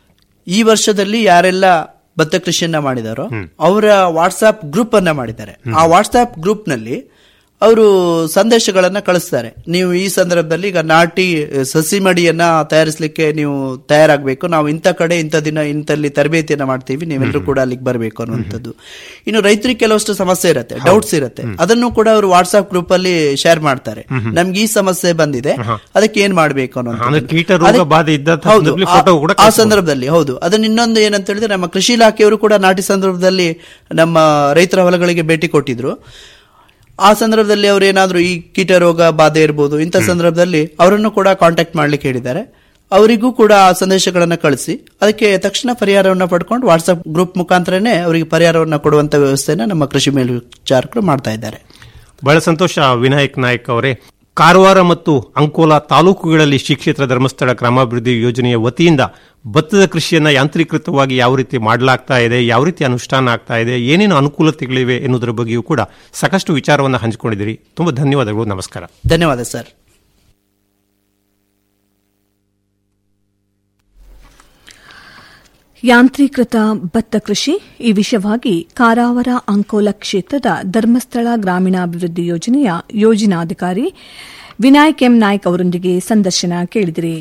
ಈ ವರ್ಷದಲ್ಲಿ ಯಾರೆಲ್ಲ ಭತ್ತ ಕೃಷಿಯನ್ನ ಮಾಡಿದಾರೋ ಅವರ ವಾಟ್ಸ್ಆಪ್ ಗ್ರೂಪ್ ಅನ್ನ ಮಾಡಿದ್ದಾರೆ ಆ ವಾಟ್ಸ್ಆಪ್ ಗ್ರೂಪ್ ನಲ್ಲಿ ಅವರು ಸಂದೇಶಗಳನ್ನ ಕಳಿಸ್ತಾರೆ ನೀವು ಈ ಸಂದರ್ಭದಲ್ಲಿ ಈಗ ನಾಟಿ ಅಹ್, ಸಸಿ ಮಡಿಯನ್ನ ತಯಾರಿಸಲಿಕ್ಕೆ ನೀವು ತಯಾರಾಗಬೇಕು ನಾವು ಇಂಥ ಕಡೆ ಇಂಥ ದಿನ ಇಂಥಲ್ಲಿ ತರಬೇತಿಯನ್ನ ಮಾಡ್ತೀವಿ ನೀವೆಲ್ಲರೂ ಕೂಡ ಅಲ್ಲಿಗೆ ಬರಬೇಕು ಅನ್ನುವಂಥದ್ದು ಇನ್ನು ರೈತರಿಗೆ ಕೆಲವಷ್ಟು ಸಮಸ್ಯೆ ಇರುತ್ತೆ ಡೌಟ್ಸ್ ಇರುತ್ತೆ ಅದನ್ನು ಕೂಡ ಅವರು ವಾಟ್ಸ್ಆಪ್ ಗ್ರೂಪ್ ಅಲ್ಲಿ ಶೇರ್ ಮಾಡ್ತಾರೆ ನಮ್ಗೆ ಈ ಸಮಸ್ಯೆ ಬಂದಿದೆ ಅದಕ್ಕೆ ಏನ್ ಮಾಡ್ಬೇಕು ಅಂದ್ರೆ ಕೀಟ ರೋಗ ಅದಕ್ಕೆ- ಬಾಧೆ ಇದ್ದಂಥ ಹೌದು, ಸಂದರ್ಭದಲ್ಲಿ ಆ- photo ಕೂಡ ಆ ಕಳಿಸ್ಬೋದು. ಸಂದರ್ಭದಲ್ಲಿ ಹೌದು ಅದನ್ನ ಇನ್ನೊಂದು ಏನಂತ ಹೇಳಿದ್ರೆ ನಮ್ಮ ಕೃಷಿ ಇಲಾಖೆಯವರು ಕೂಡ ನಾಟಿ ಸಂದರ್ಭದಲ್ಲಿ ನಮ್ಮ ರೈತರ ಹೊಲಗಳಿಗೆ ಭೇಟಿ ಕೊಟ್ಟಿದ್ರು ಆ ಸಂದರ್ಭದಲ್ಲಿ ಅವರು ಏನಾದ್ರೂ ಈ ಕೀಟ ರೋಗ ಬಾಧೆ ಇರ್ಬೋದು ಇಂಥ ಸಂದರ್ಭದಲ್ಲಿ ಅವರನ್ನು ಕೂಡ ಕಾಂಟ್ಯಾಕ್ಟ್ ಮಾಡ್ಲಿಕ್ಕೆ ಹೇಳಿದ್ದಾರೆ ಅವರಿಗೂ ಕೂಡ ಆ ಸಂದೇಶಗಳನ್ನ ಕಳಿಸಿ ಅದಕ್ಕೆ ತಕ್ಷಣ ಪರಿಹಾರವನ್ನ ಪಡ್ಕೊಂಡು ವಾಟ್ಸ್ಆಪ್ ಗ್ರೂಪ್ ಮುಖಾಂತರನೇ ಅವರಿಗೆ ಪರಿಹಾರವನ್ನ ಕೊಡುವಂತ ವ್ಯವಸ್ಥೆನ ನಮ್ಮ ಕೃಷಿ ಮೇಲ್ವಿಚಾರಕರು ಮಾಡ್ತಾ ಇದ್ದಾರೆ ಬಹಳ ಸಂತೋಷ ವಿನಾಯಕ್ ನಾಯಕ್ ಅವರೇ ಕಾರವಾರ ಮತ್ತು ಅಂಕೋಲಾ ತಾಲೂಕುಗಳಲ್ಲಿ ಶ್ರೀ ಕ್ಷೇತ್ರ ಧರ್ಮಸ್ಥಳ ಗ್ರಾಮಾಭಿವೃದ್ಧಿ ಯೋಜನೆಯ ವತಿಯಿಂದ ಭತ್ತದ ಕೃಷಿಯನ್ನ ಯಾಂತ್ರೀಕೃತವಾಗಿ ಯಾವ ರೀತಿ ಮಾಡಲಾಗ್ತಾ ಇದೆ ಯಾವ ರೀತಿ ಅನುಷ್ಠಾನ ಆಗ್ತಾ ಇದೆ ಏನೇನು ಅನುಕೂಲತೆಗಳಿವೆ ಎನ್ನುವುದರ ಬಗ್ಗೆಯೂ ಕೂಡ ಸಾಕಷ್ಟು ವಿಚಾರವನ್ನು ಹಂಚಿಕೊಂಡಿದ್ದೀರಿ ತುಂಬಾ ಧನ್ಯವಾದಗಳು ನಮಸ್ಕಾರ ಧನ್ಯವಾದ ಸರ್ ಯಾಂತ್ರೀಕೃತ ಭತ್ತ ಕೃಷಿ ಈ ವಿಷಯವಾಗಿ ಕಾರಾವರ ಅಂಕೋಲ ಕ್ಷೇತ್ರದ ಧರ್ಮಸ್ಥಳ ಗ್ರಾಮೀಣಾಭಿವೃದ್ಧಿ ಯೋಜನೆಯ ಯೋಜನಾಧಿಕಾರಿ ವಿನಾಯಕ್ ಎಂ ನಾಯ್ಕ್ ಅವರೊಂದಿಗೆ ಸಂದರ್ಶನ ಕೇಳಿದಿರಿ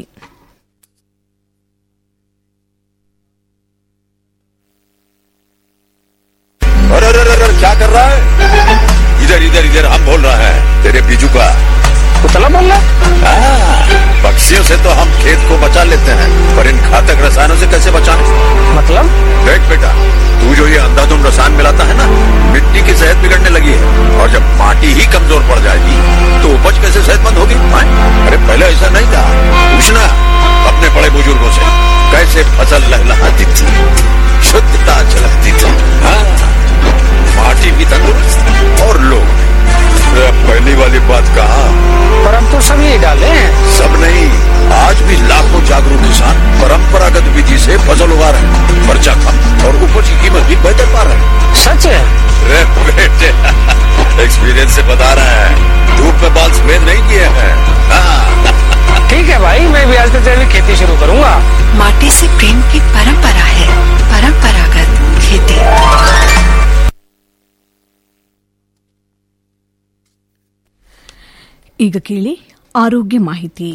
अरे अरे अरे अरे, क्या कर रहा है इधर इधर इधर हम बोल रहा है तेरे बीजू का कुतला बोल रहा पक्षियों से तो हम खेत को बचा लेते हैं पर इन घातक रसायनों से कैसे बचाएं मतलब देख बेटा तू जो ये अंधाधुंध रसायन मिलाता है ना मिट्टी की सेहत बिगड़ने लगी है और जब माटी ही कमजोर पड़ जाएगी तो उपज कैसे सेहतमंद होगी हाँ? अरे पहले ऐसा नहीं था पूछना अपने बड़े बुजुर्गों से कैसे फसल लहलहाती थी शुद्धता झलकती थी हाँ माटी भी तंदुरुस्त और लोग अरे अब पहली वाली बात कहा पर हम तो सब यही डाले हैं सब नहीं आज भी लाखों जागरूक किसान परंपरागत विधि से फसल उगा रहे हैं खर्चा कम और उपज की कीमत भी बेहतर पा रहे हैं सच है अरे बेटे एक्सपीरियंस से बता रहे हैं धूप में बाल सफेद नहीं किए हैं हाँ, ठीक है भाई मैं भी आज से जैविक खेती शुरू करूंगा माटी से प्रेम की परंपरा है परंपरागत खेती ಈಗ ಕೇಳಿ ಆರೋಗ್ಯ ಮಾಹಿತಿ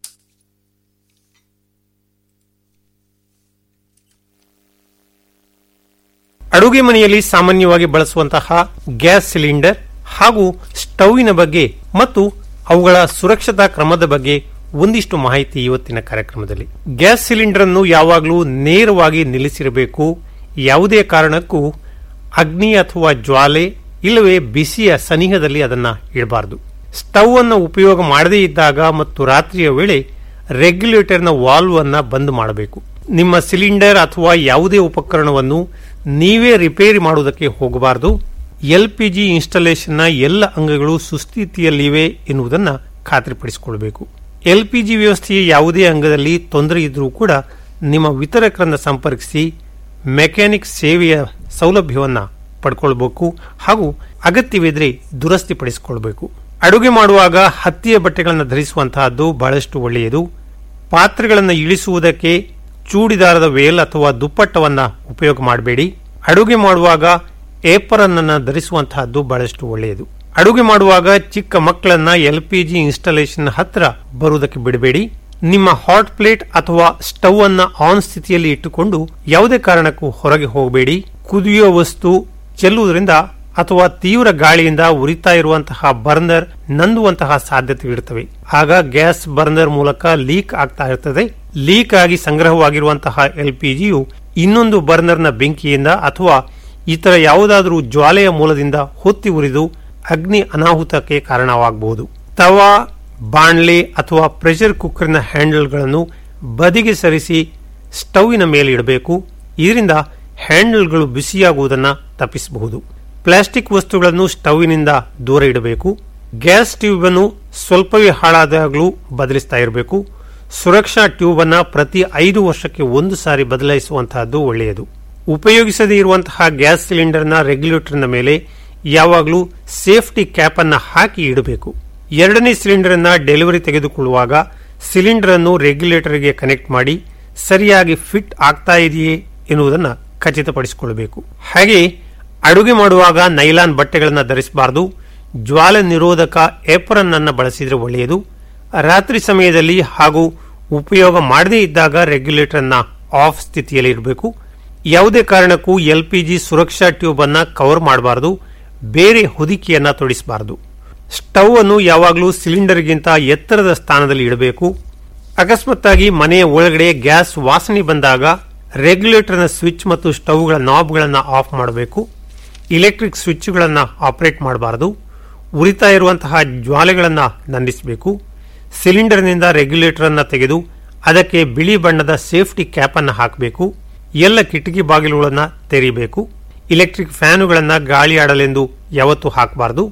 ಅಡುಗೆ ಮನೆಯಲ್ಲಿ ಸಾಮಾನ್ಯವಾಗಿ ಬಳಸುವಂತಹ ಗ್ಯಾಸ್ ಸಿಲಿಂಡರ್ ಹಾಗೂ ಸ್ಟೌವಿನ ಬಗ್ಗೆ ಮತ್ತು ಅವುಗಳ ಸುರಕ್ಷತಾ ಕ್ರಮದ ಬಗ್ಗೆ ಒಂದಿಷ್ಟು ಮಾಹಿತಿ ಇವತ್ತಿನ ಕಾರ್ಯಕ್ರಮದಲ್ಲಿ ಗ್ಯಾಸ್ ಸಿಲಿಂಡರ್ ಅನ್ನು ಯಾವಾಗಲೂ ನೇರವಾಗಿ ನಿಲ್ಲಿಸಿರಬೇಕು ಯಾವುದೇ ಕಾರಣಕ್ಕೂ ಅಗ್ನಿ ಅಥವಾ ಜ್ವಾಲೆ ಇಲ್ಲವೇ ಬಿಸಿಯ ಸನಿಹದಲ್ಲಿ ಅದನ್ನ ಇಡಬಾರದು ಸ್ಟವ್ ಅನ್ನು ಉಪಯೋಗ ಮಾಡದೇ ಇದ್ದಾಗ ಮತ್ತು ರಾತ್ರಿಯ ವೇಳೆ ರೆಗ್ಯುಲೇಟರ್ನ ವಾಲ್ವ್ ಅನ್ನ ಬಂದ್ ಮಾಡಬೇಕು ನಿಮ್ಮ ಸಿಲಿಂಡರ್ ಅಥವಾ ಯಾವುದೇ ಉಪಕರಣವನ್ನು ನೀವೇ ರಿಪೇರಿ ಮಾಡುವುದಕ್ಕೆ ಹೋಗಬಾರದು ಎಲ್ಪಿಜಿ ಇನ್ಸ್ಟಾಲೇಷನ್ನ ಎಲ್ಲ ಅಂಗಗಳು ಸುಸ್ಥಿತಿಯಲ್ಲಿವೆ ಎನ್ನುವುದನ್ನ ಖಾತ್ರಿಪಡಿಸಿಕೊಳ್ಳಬೇಕು ಎಲ್ಪಿಜಿ ವ್ಯವಸ್ಥೆಯ ಯಾವುದೇ ಅಂಗದಲ್ಲಿ ತೊಂದರೆ ಇದ್ರೂ ಕೂಡ ನಿಮ್ಮ ವಿತರಕರನ್ನ ಸಂಪರ್ಕಿಸಿ ಮೆಕ್ಯಾನಿಕ್ ಸೇವೆಯ ಸೌಲಭ್ಯವನ್ನ ಪಡ್ಕೊಳ್ಬೇಕು ಹಾಗೂ ಅಗತ್ಯವಿದ್ರೆ ದುರಸ್ತಿಪಡಿಸಿಕೊಳ್ಬೇಕು ಅಡುಗೆ ಮಾಡುವಾಗ ಹತ್ತಿಯ ಬಟ್ಟೆಗಳನ್ನು ಧರಿಸುವಂತಹದ್ದು ಬಹಳಷ್ಟು ಒಳ್ಳೆಯದು ಪಾತ್ರೆಗಳನ್ನು ಇಳಿಸುವುದಕ್ಕೆ ಚೂಡಿದಾರದ ವೇಲ್ ಅಥವಾ ದುಪ್ಪಟ್ಟವನ್ನ ಉಪಯೋಗ ಮಾಡಬೇಡಿ ಅಡುಗೆ ಮಾಡುವಾಗ ಏಪರನ್ ಅನ್ನ ಧರಿಸುವಂತಹದ್ದು ಬಹಳಷ್ಟು ಒಳ್ಳೆಯದು ಅಡುಗೆ ಮಾಡುವಾಗ ಚಿಕ್ಕ ಮಕ್ಕಳನ್ನ ಎಲ್ಪಿಜಿ ಇನ್ಸ್ಟಾಲೇಷನ್ ಹತ್ರ ಬರುವುದಕ್ಕೆ ಬಿಡಬೇಡಿ ನಿಮ್ಮ ಹಾಟ್ ಪ್ಲೇಟ್ ಅಥವಾ ಸ್ಟವ್ ಅನ್ನ ಆನ್ ಸ್ಥಿತಿಯಲ್ಲಿ ಇಟ್ಟುಕೊಂಡು ಯಾವುದೇ ಕಾರಣಕ್ಕೂ ಹೊರಗೆ ಹೋಗಬೇಡಿ ಕುದಿಯುವ ವಸ್ತು ಚೆಲ್ಲುವುದರಿಂದ ಅಥವಾ ತೀವ್ರ ಗಾಳಿಯಿಂದ ಉರಿತಾ ಇರುವಂತಹ ಬರ್ನರ್ ನಂದುವಂತಹ ಸಾಧ್ಯತೆ ಇರುತ್ತವೆ ಆಗ ಗ್ಯಾಸ್ ಬರ್ನರ್ ಮೂಲಕ ಲೀಕ್ ಆಗ್ತಾ ಇರ್ತದೆ ಲೀಕ್ ಆಗಿ ಸಂಗ್ರಹವಾಗಿರುವಂತಹ ಎಲ್ಪಿಜಿಯು ಇನ್ನೊಂದು ಬರ್ನರ್ನ ಬೆಂಕಿಯಿಂದ ಅಥವಾ ಇತರ ಯಾವುದಾದರೂ ಜ್ವಾಲೆಯ ಮೂಲದಿಂದ ಹೊತ್ತಿ ಉರಿದು ಅಗ್ನಿ ಅನಾಹುತಕ್ಕೆ ಕಾರಣವಾಗಬಹುದು ತವಾ ಬಾಣ್ಲೆ ಅಥವಾ ಪ್ರೆಷರ್ ಕುಕ್ಕರ್ನ ಹ್ಯಾಂಡಲ್ಗಳನ್ನು ಬದಿಗೆ ಸರಿಸಿ ಸ್ಟೌವಿನ ಮೇಲೆ ಇಡಬೇಕು ಇದರಿಂದ ಹ್ಯಾಂಡಲ್ಗಳು ಬಿಸಿಯಾಗುವುದನ್ನು ತಪ್ಪಿಸಬಹುದು ಪ್ಲಾಸ್ಟಿಕ್ ವಸ್ತುಗಳನ್ನು ಸ್ಟೌವಿನಿಂದ ದೂರ ಇಡಬೇಕು ಗ್ಯಾಸ್ ಟ್ಯೂಬ್ ಅನ್ನು ಸ್ವಲ್ಪವೇ ಹಾಳಾದಾಗಲೂ ಬದಲಿಸ್ತಾ ಇರಬೇಕು ಸುರಕ್ಷಾ ಟ್ಯೂಬ್ ಅನ್ನ ಪ್ರತಿ ಐದು ವರ್ಷಕ್ಕೆ ಒಂದು ಸಾರಿ ಬದಲಾಯಿಸುವಂತಹದ್ದು ಒಳ್ಳೆಯದು ಉಪಯೋಗಿಸದೇ ಇರುವಂತಹ ಗ್ಯಾಸ್ ಸಿಲಿಂಡರ್ನ ರೆಗ್ಯುಲೇಟರ್ನ ಮೇಲೆ ಯಾವಾಗಲೂ ಸೇಫ್ಟಿ ಕ್ಯಾಪ್ ಅನ್ನ ಹಾಕಿ ಇಡಬೇಕು ಎರಡನೇ ಸಿಲಿಂಡರ್ ಅನ್ನ ಡೆಲಿವರಿ ತೆಗೆದುಕೊಳ್ಳುವಾಗ ಸಿಲಿಂಡರ್ ಅನ್ನು ರೆಗ್ಯುಲೇಟರ್ಗೆ ಕನೆಕ್ಟ್ ಮಾಡಿ ಸರಿಯಾಗಿ ಫಿಟ್ ಆಗ್ತಾ ಇದೆಯೇ ಎನ್ನುವುದನ್ನು ಖಚಿತಪಡಿಸಿಕೊಳ್ಳಬೇಕು ಹಾಗೆ ಅಡುಗೆ ಮಾಡುವಾಗ ನೈಲಾನ್ ಬಟ್ಟೆಗಳನ್ನು ಧರಿಸಬಾರದು ಜ್ವಾಲೆ ನಿರೋಧಕ ಏಪರನ್ ಅನ್ನು ಬಳಸಿದರೆ ಒಳ್ಳೆಯದು ರಾತ್ರಿ ಸಮಯದಲ್ಲಿ ಹಾಗೂ ಉಪಯೋಗ ಮಾಡದೇ ಇದ್ದಾಗ ರೆಗ್ಯುಲೇಟರ್ ಅನ್ನ ಆಫ್ ಸ್ಥಿತಿಯಲ್ಲಿ ಇರಬೇಕು ಯಾವುದೇ ಕಾರಣಕ್ಕೂ ಎಲ್ಪಿಜಿ ಸುರಕ್ಷಾ ಟ್ಯೂಬ್ ಅನ್ನ ಕವರ್ ಮಾಡಬಾರದು ಬೇರೆ ಹೊದಿಕೆಯನ್ನ ತೊಡಿಸಬಾರದು ಸ್ಟವ್ ಅನ್ನು ಯಾವಾಗಲೂ ಸಿಲಿಂಡರ್ಗಿಂತ ಎತ್ತರದ ಸ್ಥಾನದಲ್ಲಿ ಇಡಬೇಕು ಅಕಸ್ಮಾತ್ತಾಗಿ ಮನೆಯ ಒಳಗಡೆ ಗ್ಯಾಸ್ ವಾಸನೆ ಬಂದಾಗ ರೆಗ್ಯುಲೇಟರ್ನ ಸ್ವಿಚ್ ಮತ್ತು ಸ್ಟವ್ಗಳ ನಾಬ್ಗಳನ್ನು ಆಫ್ ಮಾಡಬೇಕು ಇಲೆಕ್ಟ್ರಿಕ್ ಸ್ವಿಚ್ಗಳನ್ನು ಆಪರೇಟ್ ಮಾಡಬಾರದು ಉರಿತಾ ಇರುವಂತಹ ಜ್ವಾಲೆಗಳನ್ನು ನಂದಿಸಬೇಕು ಸಿಲಿಂಡರ್ನಿಂದ ರೆಗ್ಯುಲೇಟರ್ ಅನ್ನು ತೆಗೆದು ಅದಕ್ಕೆ ಬಿಳಿ ಬಣ್ಣದ ಸೇಫ್ಟಿ ಕ್ಯಾಪ್ ಅನ್ನು ಹಾಕಬೇಕು ಎಲ್ಲ ಕಿಟಕಿ ಬಾಗಿಲುಗಳನ್ನು ತೆರೀಬೇಕು ಇಲೆಕ್ಟ್ರಿಕ್ ಫ್ಯಾನುಗಳನ್ನು ಗಾಳಿ ಆಡಲೆಂದು ಯಾವತ್ತೂ ಹಾಕಬಾರದು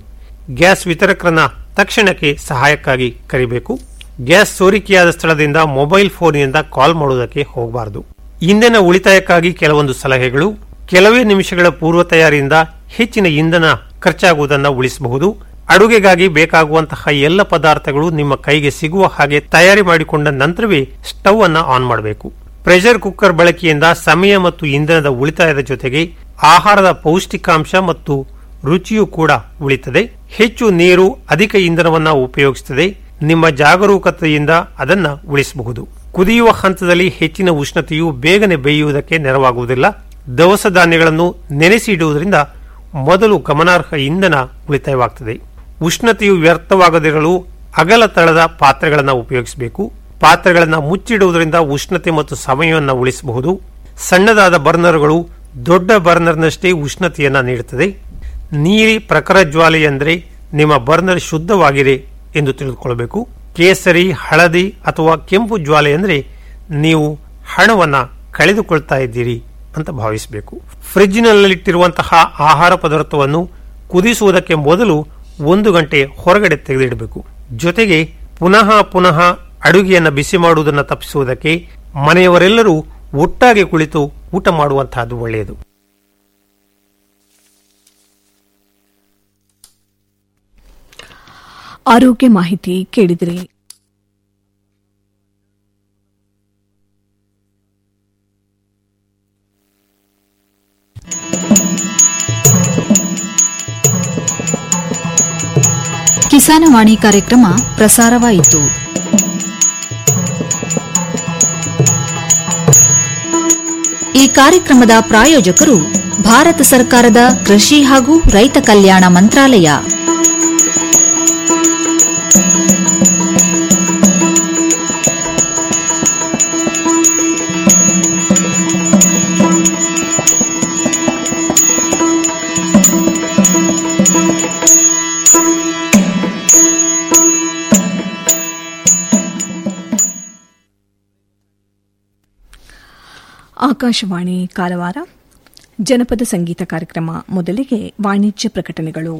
ಗ್ಯಾಸ್ ವಿತರಕರನ್ನ ತಕ್ಷಣಕ್ಕೆ ಸಹಾಯಕ್ಕಾಗಿ ಕರಿಬೇಕು ಗ್ಯಾಸ್ ಸೋರಿಕೆಯಾದ ಸ್ಥಳದಿಂದ ಮೊಬೈಲ್ ಫೋನ್ನಿಂದ ಕಾಲ್ ಮಾಡುವುದಕ್ಕೆ ಹೋಗಬಾರದು ಇಂಧನ ಉಳಿತಾಯಕ್ಕಾಗಿ ಕೆಲವೊಂದು ಸಲಹೆಗಳು ಕೆಲವೇ ನಿಮಿಷಗಳ ಪೂರ್ವ ತಯಾರಿಯಿಂದ ಹೆಚ್ಚಿನ ಇಂಧನ ಖರ್ಚಾಗುವುದನ್ನು ಉಳಿಸಬಹುದು ಅಡುಗೆಗಾಗಿ ಬೇಕಾಗುವಂತಹ ಎಲ್ಲ ಪದಾರ್ಥಗಳು ನಿಮ್ಮ ಕೈಗೆ ಸಿಗುವ ಹಾಗೆ ತಯಾರಿ ಮಾಡಿಕೊಂಡ ನಂತರವೇ ಸ್ಟವ್ ಅನ್ನ ಆನ್ ಮಾಡಬೇಕು ಪ್ರೆಷರ್ ಕುಕ್ಕರ್ ಬಳಕೆಯಿಂದ ಸಮಯ ಮತ್ತು ಇಂಧನದ ಉಳಿತಾಯದ ಜೊತೆಗೆ ಆಹಾರದ ಪೌಷ್ಟಿಕಾಂಶ ಮತ್ತು ರುಚಿಯೂ ಕೂಡ ಉಳಿತದೆ ಹೆಚ್ಚು ನೀರು ಅಧಿಕ ಇಂಧನವನ್ನ ಉಪಯೋಗಿಸುತ್ತದೆ ನಿಮ್ಮ ಜಾಗರೂಕತೆಯಿಂದ ಅದನ್ನ ಉಳಿಸಬಹುದು ಕುದಿಯುವ ಹಂತದಲ್ಲಿ ಹೆಚ್ಚಿನ ಉಷ್ಣತೆಯು ಬೇಗನೆ ಬೇಯುವುದಕ್ಕೆ ನೆರವಾಗುವುದಿಲ್ಲ ದವಸ ಧಾನ್ಯಗಳನ್ನು ನೆನೆಸಿ ಇಡುವುದರಿಂದ ಮೊದಲು ಗಮನಾರ್ಹ ಇಂಧನ ಉಳಿತಾಯವಾಗುತ್ತದೆ ಉಷ್ಣತೆಯು ವ್ಯರ್ಥವಾಗದಿರಲು ಅಗಲ ತಳದ ಪಾತ್ರೆಗಳನ್ನು ಉಪಯೋಗಿಸಬೇಕು ಪಾತ್ರೆಗಳನ್ನು ಮುಚ್ಚಿಡುವುದರಿಂದ ಉಷ್ಣತೆ ಮತ್ತು ಸಮಯವನ್ನು ಉಳಿಸಬಹುದು ಸಣ್ಣದಾದ ಬರ್ನರ್ಗಳು ದೊಡ್ಡ ಬರ್ನರ್ನಷ್ಟೇ ಉಷ್ಣತೆಯನ್ನ ನೀಡುತ್ತದೆ ನೀಲಿ ಪ್ರಖರ ಜ್ವಾಲೆ ಎಂದರೆ ನಿಮ್ಮ ಬರ್ನರ್ ಶುದ್ಧವಾಗಿದೆ ಎಂದು ತಿಳಿದುಕೊಳ್ಳಬೇಕು ಕೇಸರಿ ಹಳದಿ ಅಥವಾ ಕೆಂಪು ಜ್ವಾಲೆ ಅಂದರೆ ನೀವು ಹಣವನ್ನ ಕಳೆದುಕೊಳ್ತಾ ಇದ್ದೀರಿ ಅಂತ ಭಾವಿಸಬೇಕು ಫ್ರಿಡ್ಜ್ನಲ್ಲಿಟ್ಟಿರುವಂತಹ ಆಹಾರ ಪದಾರ್ಥವನ್ನು ಕುದಿಸುವುದಕ್ಕೆ ಮೊದಲು ಒಂದು ಗಂಟೆ ಹೊರಗಡೆ ತೆಗೆದಿಡಬೇಕು ಜೊತೆಗೆ ಪುನಃ ಪುನಃ ಅಡುಗೆಯನ್ನು ಬಿಸಿ ಮಾಡುವುದನ್ನು ತಪ್ಪಿಸುವುದಕ್ಕೆ ಮನೆಯವರೆಲ್ಲರೂ ಒಟ್ಟಾಗಿ ಕುಳಿತು ಊಟ ಮಾಡುವಂತಹದ್ದು ಒಳ್ಳೆಯದು ಆರೋಗ್ಯ ಮಾಹಿತಿ ಕೇಳಿದ್ರಿ ಕಿಸಾನವಾಣಿ ಕಾರ್ಯಕ್ರಮ ಪ್ರಸಾರವಾಯಿತು ಈ ಕಾರ್ಯಕ್ರಮದ ಪ್ರಾಯೋಜಕರು ಭಾರತ ಸರ್ಕಾರದ ಕೃಷಿ ಹಾಗೂ ರೈತ ಕಲ್ಯಾಣ ಮಂತ್ರಾಲಯ ಆಕಾಶವಾಣಿ ಕಾರವಾರ ಜನಪದ ಸಂಗೀತ ಕಾರ್ಯಕ್ರಮ ಮೊದಲಿಗೆ ವಾಣಿಜ್ಯ ಪ್ರಕಟಣೆಗಳು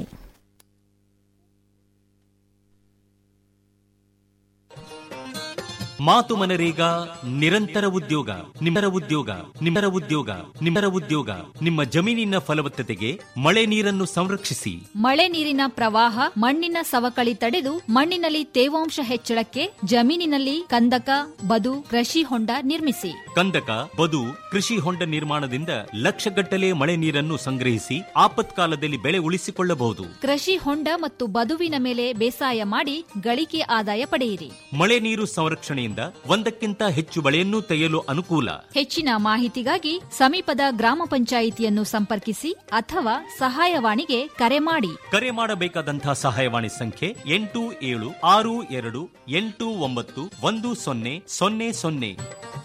ಮಾತು ಮನರೇಗ ನಿರಂತರ ಉದ್ಯೋಗ ನಿಮ್ಮರ ಉದ್ಯೋಗ ನಿಮ್ಮರ ಉದ್ಯೋಗ ನಿಮ್ಮರ ಉದ್ಯೋಗ ನಿಮ್ಮ ಜಮೀನಿನ ಫಲವತ್ತತೆಗೆ ಮಳೆ ನೀರನ್ನು ಸಂರಕ್ಷಿಸಿ ಮಳೆ ನೀರಿನ ಪ್ರವಾಹ ಮಣ್ಣಿನ ಸವಕಳಿ ತಡೆದು ಮಣ್ಣಿನಲ್ಲಿ ತೇವಾಂಶ ಹೆಚ್ಚಳಕ್ಕೆ ಜಮೀನಿನಲ್ಲಿ ಕಂದಕ ಬದು ಕೃಷಿ ಹೊಂಡ ನಿರ್ಮಿಸಿ ಕಂದಕ ಬದು ಕೃಷಿ ಹೊಂಡ ನಿರ್ಮಾಣದಿಂದ ಲಕ್ಷಗಟ್ಟಲೆ ಮಳೆ ನೀರನ್ನು ಸಂಗ್ರಹಿಸಿ ಆಪತ್ಕಾಲದಲ್ಲಿ ಬೆಳೆ ಉಳಿಸಿಕೊಳ್ಳಬಹುದು ಕೃಷಿ ಹೊಂಡ ಮತ್ತು ಬದುವಿನ ಮೇಲೆ ಬೇಸಾಯ ಮಾಡಿ ಗಳಿಕೆ ಆದಾಯ ಪಡೆಯಿರಿ ಮಳೆ ನೀರು ಸಂರಕ್ಷಣೆಯಿಂದ ಒಂದಕ್ಕಿಂತ ಹೆಚ್ಚು ಬೆಳೆಯನ್ನು ತೆಗೆಯಲು ಅನುಕೂಲ ಹೆಚ್ಚಿನ ಮಾಹಿತಿಗಾಗಿ ಸಮೀಪದ ಗ್ರಾಮ ಪಂಚಾಯಿತಿಯನ್ನು ಸಂಪರ್ಕಿಸಿ ಅಥವಾ ಸಹಾಯವಾಣಿಗೆ ಕರೆ ಮಾಡಿ ಕರೆ ಮಾಡಬೇಕಾದಂತಹ ಸಹಾಯವಾಣಿ ಸಂಖ್ಯೆ ಎಂಟು ಏಳು ಆರು ಎರಡು ಎಂಟು ಒಂಬತ್ತು ಒಂದು ಸೊನ್ನೆ ಸೊನ್ನೆ ಸೊನ್ನೆ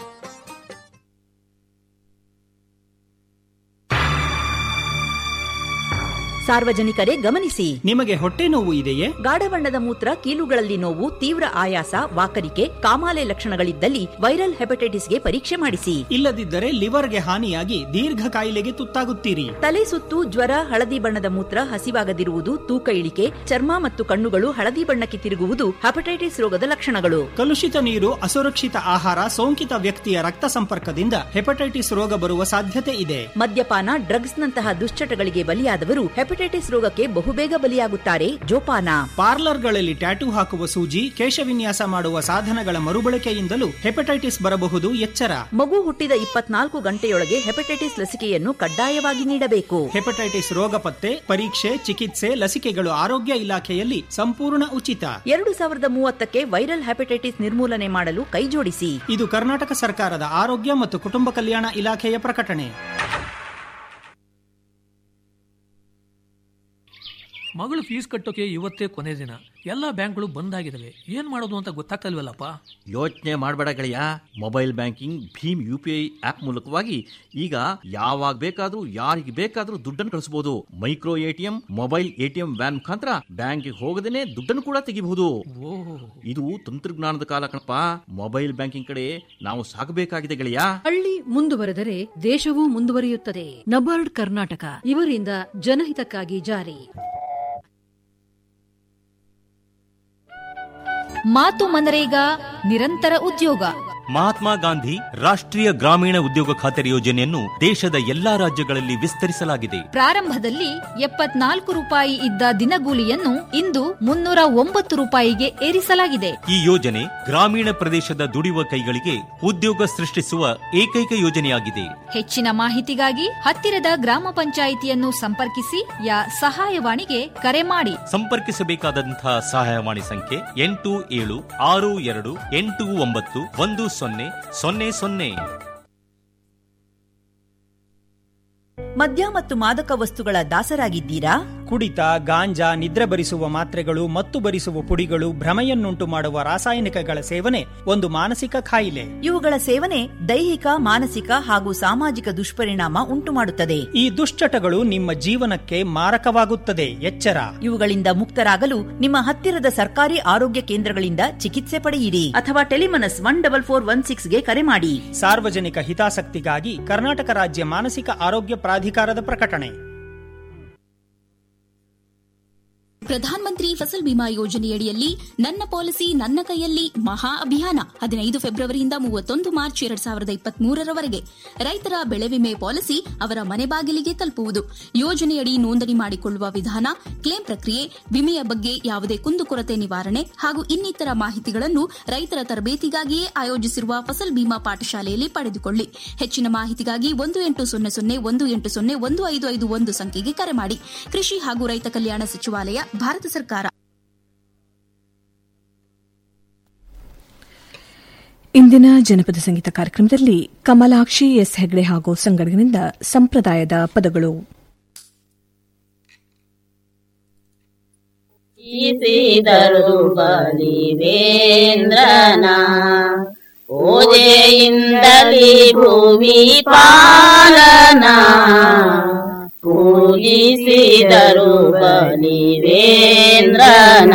ಸಾರ್ವಜನಿಕರೇ ಗಮನಿಸಿ ನಿಮಗೆ ಹೊಟ್ಟೆ ನೋವು ಇದೆಯೇ ಗಾಢಬಣ್ಣದ ಮೂತ್ರ ಕೀಲುಗಳಲ್ಲಿ ನೋವು ತೀವ್ರ ಆಯಾಸ ವಾಕರಿಕೆ ಕಾಮಾಲೆ ಲಕ್ಷಣಗಳಿದ್ದಲ್ಲಿ ವೈರಲ್ ಹೆಪಟೈಟಿಸ್ಗೆ ಪರೀಕ್ಷೆ ಮಾಡಿಸಿ ಇಲ್ಲದಿದ್ದರೆ ಲಿವರ್ಗೆ ಹಾನಿಯಾಗಿ ದೀರ್ಘ ಕಾಯಿಲೆಗೆ ತುತ್ತಾಗುತ್ತೀರಿ ತಲೆ ಸುತ್ತು ಜ್ವರ ಹಳದಿ ಬಣ್ಣದ ಮೂತ್ರ ಹಸಿವಾಗದಿರುವುದು ತೂಕ ಇಳಿಕೆ ಚರ್ಮ ಮತ್ತು ಕಣ್ಣುಗಳು ಹಳದಿ ಬಣ್ಣಕ್ಕೆ ತಿರುಗುವುದು ಹೆಪಟೈಟಿಸ್ ರೋಗದ ಲಕ್ಷಣಗಳು ಕಲುಷಿತ ನೀರು ಅಸುರಕ್ಷಿತ ಆಹಾರ ಸೋಂಕಿತ ವ್ಯಕ್ತಿಯ ರಕ್ತ ಸಂಪರ್ಕದಿಂದ ಹೆಪಟೈಟಿಸ್ ರೋಗ ಬರುವ ಸಾಧ್ಯತೆ ಇದೆ ಮದ್ಯಪಾನ ಡ್ರಗ್ಸ್ ನಂತಹ ದುಶ್ಚಟಗಳಿಗೆ ಬಲಿಯಾದವರು ಹೆಪಟೈಟಿಸ್ ರೋಗಕ್ಕೆ ಬಹುಬೇಗ ಬಲಿಯಾಗುತ್ತಾರೆ ಜೋಪಾನ ಪಾರ್ಲರ್ಗಳಲ್ಲಿ ಟ್ಯಾಟೂ ಹಾಕುವ ಸೂಜಿ ಕೇಶವಿನ್ಯಾಸ ಮಾಡುವ ಸಾಧನಗಳ ಮರುಬಳಕೆಯಿಂದಲೂ ಹೆಪಟೈಟಿಸ್ ಬರಬಹುದು ಎಚ್ಚರ ಮಗು ಹುಟ್ಟಿದ ಇಪ್ಪತ್ನಾಲ್ಕು ಗಂಟೆಯೊಳಗೆ ಹೆಪಟೈಟಿಸ್ ಲಸಿಕೆಯನ್ನು ಕಡ್ಡಾಯವಾಗಿ ನೀಡಬೇಕು ಹೆಪಟೈಟಿಸ್ ರೋಗ ಪತ್ತೆ ಪರೀಕ್ಷೆ ಚಿಕಿತ್ಸೆ ಲಸಿಕೆಗಳು ಆರೋಗ್ಯ ಇಲಾಖೆಯಲ್ಲಿ ಸಂಪೂರ್ಣ ಉಚಿತ ಎರಡು ಸಾವಿರದ ಮೂವತ್ತಕ್ಕೆ ವೈರಲ್ ಹೆಪಟೈಟಿಸ್ ನಿರ್ಮೂಲನೆ ಮಾಡಲು ಕೈಜೋಡಿಸಿ ಇದು ಕರ್ನಾಟಕ ಸರ್ಕಾರದ ಆರೋಗ್ಯ ಮತ್ತು ಕುಟುಂಬ ಕಲ್ಯಾಣ ಇಲಾಖೆಯ ಪ್ರಕಟಣೆ ಮಗಳು ಫೀಸ್ ಕಟ್ಟೋಕೆ ಇವತ್ತೇ ಕೊನೆ ದಿನ ಎಲ್ಲ ಬ್ಯಾಂಕ್ಗಳು ಬಂದ್ ಆಗಿದಾವೆ ಏನ್ ಮಾಡೋದು ಅಂತ ಗೊತ್ತಾಗ್ತಲ್ವಲ್ಲಪ್ಪ ಯೋಚನೆ ಮಾಡಬೇಡ ಗೆಳೆಯ ಮೊಬೈಲ್ ಬ್ಯಾಂಕಿಂಗ್ ಭೀಮ್ ಯು ಪಿ ಐ ಆಪ್ ಮೂಲಕವಾಗಿ ಈಗ ಯಾವಾಗ ಬೇಕಾದ್ರೂ ಯಾರಿಗೆ ಬೇಕಾದ್ರೂ ದುಡ್ಡನ್ನು ಕಳಿಸಬಹುದು micro ATM mobile ATM van ಮುಖಾಂತರ ಬ್ಯಾಂಕಿಗೆ ಹೋಗದೇನೆ ದುಡ್ಡನ್ನು ಕೂಡ ತೆಗಿಬಹುದು ಇದು ತಂತ್ರಜ್ಞಾನದ ಕಾಲ ಕಣಪ್ಪ ಮೊಬೈಲ್ ಬ್ಯಾಂಕಿಂಗ್ ಕಡೆ ನಾವು ಸಾಗಬೇಕಾಗಿದೆ ಗೆಳೆಯ ಹಳ್ಳಿ ಮುಂದುವರೆದರೆ ದೇಶವೂ ಮುಂದುವರಿಯುತ್ತದೆ ನಬಾರ್ಡ್ ಕರ್ನಾಟಕ ಇವರಿಂದ ಜನಹಿತಕ್ಕಾಗಿ ಜಾರಿ ಮಾತು ಮನರೇಗಾ ನಿರಂತರ ಉದ್ಯೋಗ ಮಹಾತ್ಮ ಗಾಂಧಿ ರಾಷ್ಟ್ರೀಯ ಗ್ರಾಮೀಣ ಉದ್ಯೋಗ ಖಾತರಿ ಯೋಜನೆಯನ್ನು ದೇಶದ ಎಲ್ಲಾ ರಾಜ್ಯಗಳಲ್ಲಿ ವಿಸ್ತರಿಸಲಾಗಿದೆ ಪ್ರಾರಂಭದಲ್ಲಿ ಎಪ್ಪತ್ನಾಲ್ಕು ರೂಪಾಯಿ ಇದ್ದ ದಿನಗೂಲಿಯನ್ನು ಇಂದು ಮುನ್ನೂರ ಒಂಬತ್ತು ರೂಪಾಯಿಗೆ ಏರಿಸಲಾಗಿದೆ ಈ ಯೋಜನೆ ಗ್ರಾಮೀಣ ಪ್ರದೇಶದ ದುಡಿಯುವ ಕೈಗಳಿಗೆ ಉದ್ಯೋಗ ಸೃಷ್ಟಿಸುವ ಏಕೈಕ ಯೋಜನೆಯಾಗಿದೆ ಹೆಚ್ಚಿನ ಮಾಹಿತಿಗಾಗಿ ಹತ್ತಿರದ ಗ್ರಾಮ ಪಂಚಾಯಿತಿಯನ್ನು ಸಂಪರ್ಕಿಸಿ ಯಾ ಸಹಾಯವಾಣಿಗೆ ಕರೆ ಮಾಡಿ ಸಂಪರ್ಕಿಸಬೇಕಾದಂತಹ ಸಹಾಯವಾಣಿ ಸಂಖ್ಯೆ ಎಂಟು ಏಳು ಆರು ಎರಡು ಎಂಟು ಒಂಬತ್ತು ಒಂದು ಸೊನ್ನೆ ಸೊನ್ನೆ ಸೊನ್ನೆ ಮದ್ಯ ಮತ್ತು ಮಾದಕ ವಸ್ತುಗಳ ದಾಸರಾಗಿದ್ದೀರಾ ಕುಡಿತ ಗಾಂಜಾ ನಿದ್ರೆ ಬರಿಸುವ ಮಾತ್ರೆಗಳು ಮತ್ತು ಬರಿಸುವ ಪುಡಿಗಳು ಭ್ರಮೆಯನ್ನುಂಟು ಮಾಡುವ ರಾಸಾಯನಿಕಗಳ ಸೇವನೆ ಒಂದು ಮಾನಸಿಕ ಕಾಯಿಲೆ ಇವುಗಳ ಸೇವನೆ ದೈಹಿಕ ಮಾನಸಿಕ ಹಾಗೂ ಸಾಮಾಜಿಕ ದುಷ್ಪರಿಣಾಮ ಉಂಟುಮಾಡುತ್ತದೆ ಈ ದುಶ್ಚಟಗಳು ನಿಮ್ಮ ಜೀವನಕ್ಕೆ ಮಾರಕವಾಗುತ್ತದೆ ಎಚ್ಚರ ಇವುಗಳಿಂದ ಮುಕ್ತರಾಗಲು ನಿಮ್ಮ ಹತ್ತಿರದ ಸರ್ಕಾರಿ ಆರೋಗ್ಯ ಕೇಂದ್ರಗಳಿಂದ ಚಿಕಿತ್ಸೆ ಪಡೆಯಿರಿ ಅಥವಾ Telemanas one double four one ಸಿಕ್ಸ್ಗೆ ಕರೆ ಮಾಡಿ ಸಾರ್ವಜನಿಕ ಹಿತಾಸಕ್ತಿಗಾಗಿ ಕರ್ನಾಟಕ ರಾಜ್ಯ ಮಾನಸಿಕ ಆರೋಗ್ಯ ಪ್ರಾಧಿಕಾರದ ಪ್ರಕಟಣೆ ಪ್ರಧಾನ ಮಂತ್ರಿ ಫಸಲ್ ಬಿಮಾ ಯೋಜನೆಯಡಿಯಲ್ಲಿ ನನ್ನ ಪಾಲಿಸಿ ನನ್ನ ಕೈಯಲ್ಲಿ ಮಹಾ ಅಭಿಯಾನ ಹದಿನೈದು ಫೆಬ್ರವರಿಯಿಂದ ಮೂವತ್ತೊಂದು ಮಾರ್ಚ್ ಎರಡ್ ಸಾವಿರದ ಇಪ್ಪತ್ತ್ ಮೂರರವರೆಗೆ ರೈತರ ಬೆಳೆ ವಿಮೆ ಪಾಲಿಸಿ ಅವರ ಮನೆ ಬಾಗಿಲಿಗೆ ತಲುಪುವುದು ಯೋಜನೆಯಡಿ ನೋಂದಣಿ ಮಾಡಿಕೊಳ್ಳುವ ವಿಧಾನ ಕ್ಲೇಮ್ ಪ್ರಕ್ರಿಯೆ ವಿಮೆಯ ಬಗ್ಗೆ ಯಾವುದೇ ಕುಂದುಕೊರತೆ ನಿವಾರಣೆ ಹಾಗೂ ಇನ್ನಿತರ ಮಾಹಿತಿಗಳನ್ನು ರೈತರ ತರಬೇತಿಗಾಗಿಯೇ ಆಯೋಜಿಸಿರುವ ಫಸಲ್ ಬಿಮಾ ಪಾಠಶಾಲೆಯಲ್ಲಿ ಪಡೆದುಕೊಳ್ಳಿ ಹೆಚ್ಚಿನ ಮಾಹಿತಿಗಾಗಿ ಒಂದು ಎಂಟು ಸೊನ್ನೆ ಸೊನ್ನೆ ಒಂದು ಎಂಟು ಸೊನ್ನೆ ಒಂದು ಐದು ಐದು ಒಂದು ಸಂಖ್ಯೆಗೆ ಕರೆ ಮಾಡಿ ಕೃಷಿ ಹಾಗೂ ರೈತ ಕಲ್ಯಾಣ ಸಚಿವಾಲಯ ಭಾರತ ಸರ್ಕಾರ ಇಂದಿನ ಜನಪದ ಸಂಗೀತ ಕಾರ್ಯಕ್ರಮದಲ್ಲಿ ಕಮಲಾಕ್ಷಿ ಎಸ್ ಹೆಗ್ಡೆ ಹಾಗೂ ಸಂಗಡಗಿನಿಂದ ಸಂಪ್ರದಾಯದ ಪದಗಳು ಈಸಿದರು ಬಲಿವೇಂದ್ರನ ಓಜೆಯಿಂದಲಿ ಭೂಮಿ ಪಾಲನ ಪೂಜಿಸಿದರು ಬಲಿವೇಂದ್ರನ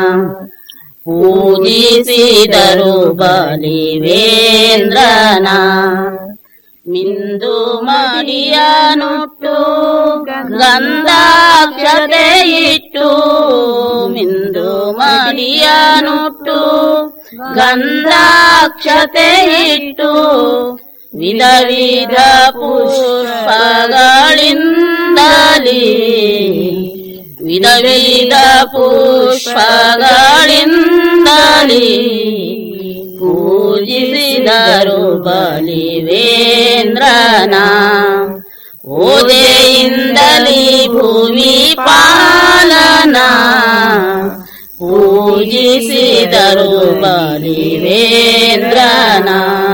ಪೂಜಿಸಿದರು ಬಲಿವೇಂದ್ರನ ಮಿಂದು ಮಡಿಯನುಟ್ಟು ಗಂಧಾಕ್ಷತೆ ಇಟ್ಟು ಮಿಂದು ಮಡಿಯನುಟ್ಟು ಗಂಧಾಕ್ಷತೆ ಇಟ್ಟು ವಿಧ ವಿಧ ಪುಷ್ಪಗಳಿಂದಲೇ ವಿಧ ವಿಧ ಪುಷ್ಪಗಳಿಂದಲೇ ಪೂಜಿಸಿದರು ಬಲಿವೇಂದ್ರನ ಓದೆಯಿಂದಲೇ ಭೂಮಿ ಪಾಲನ ಪೂಜಿಸಿದರು ಬಲಿವೇಂದ್ರನ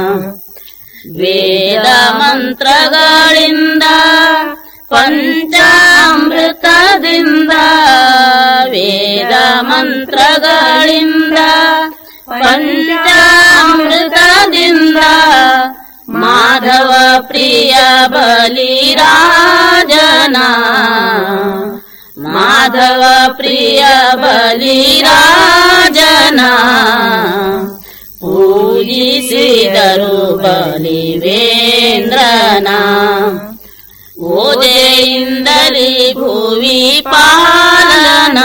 ವೇದ ಮಂತ್ರಗಳಿಂದ ಪಂಚಾಮೃತದಿಂದ ವೇದ ಮಂತ್ರಗಳಿಂದ ಪಂಚಾಮೃತದಿಂದ ಮಾಧವ ಪ್ರಿಯ ಬಲಿರಾಜನ ಮಾಧವ ಪ್ರಿಯ ಬಲಿರಾಜನ ಪೂಜಿಸಿದರು ಬಲಿವೇಂದ್ರನ ಓದೆಯಿಂದಲೇ ಭುವಿ ಪಾಲನ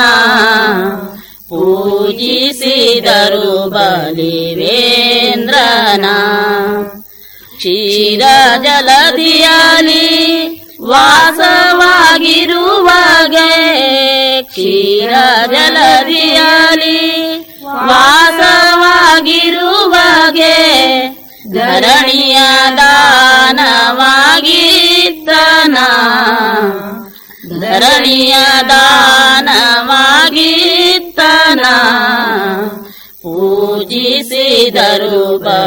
ಪೂಜಿಸಿದರು ಬಲಿವೇಂದ್ರನ ಕ್ಷೀರ ಜಲದಿಯಲಿ ವಾಸವಾಗಿರುವಾಗೆ ಕ್ಷೀರ ಜಲದಿಯಲಿ ವಾಸವಾಗಿರುವಾಗೆ ಧರಣಿಯ ದಾನವಾಗಿದ್ದನ ಧರಣಿಯ ದಾನವಾಗಿದ್ದನ ಪೂಜಿಸಿದರು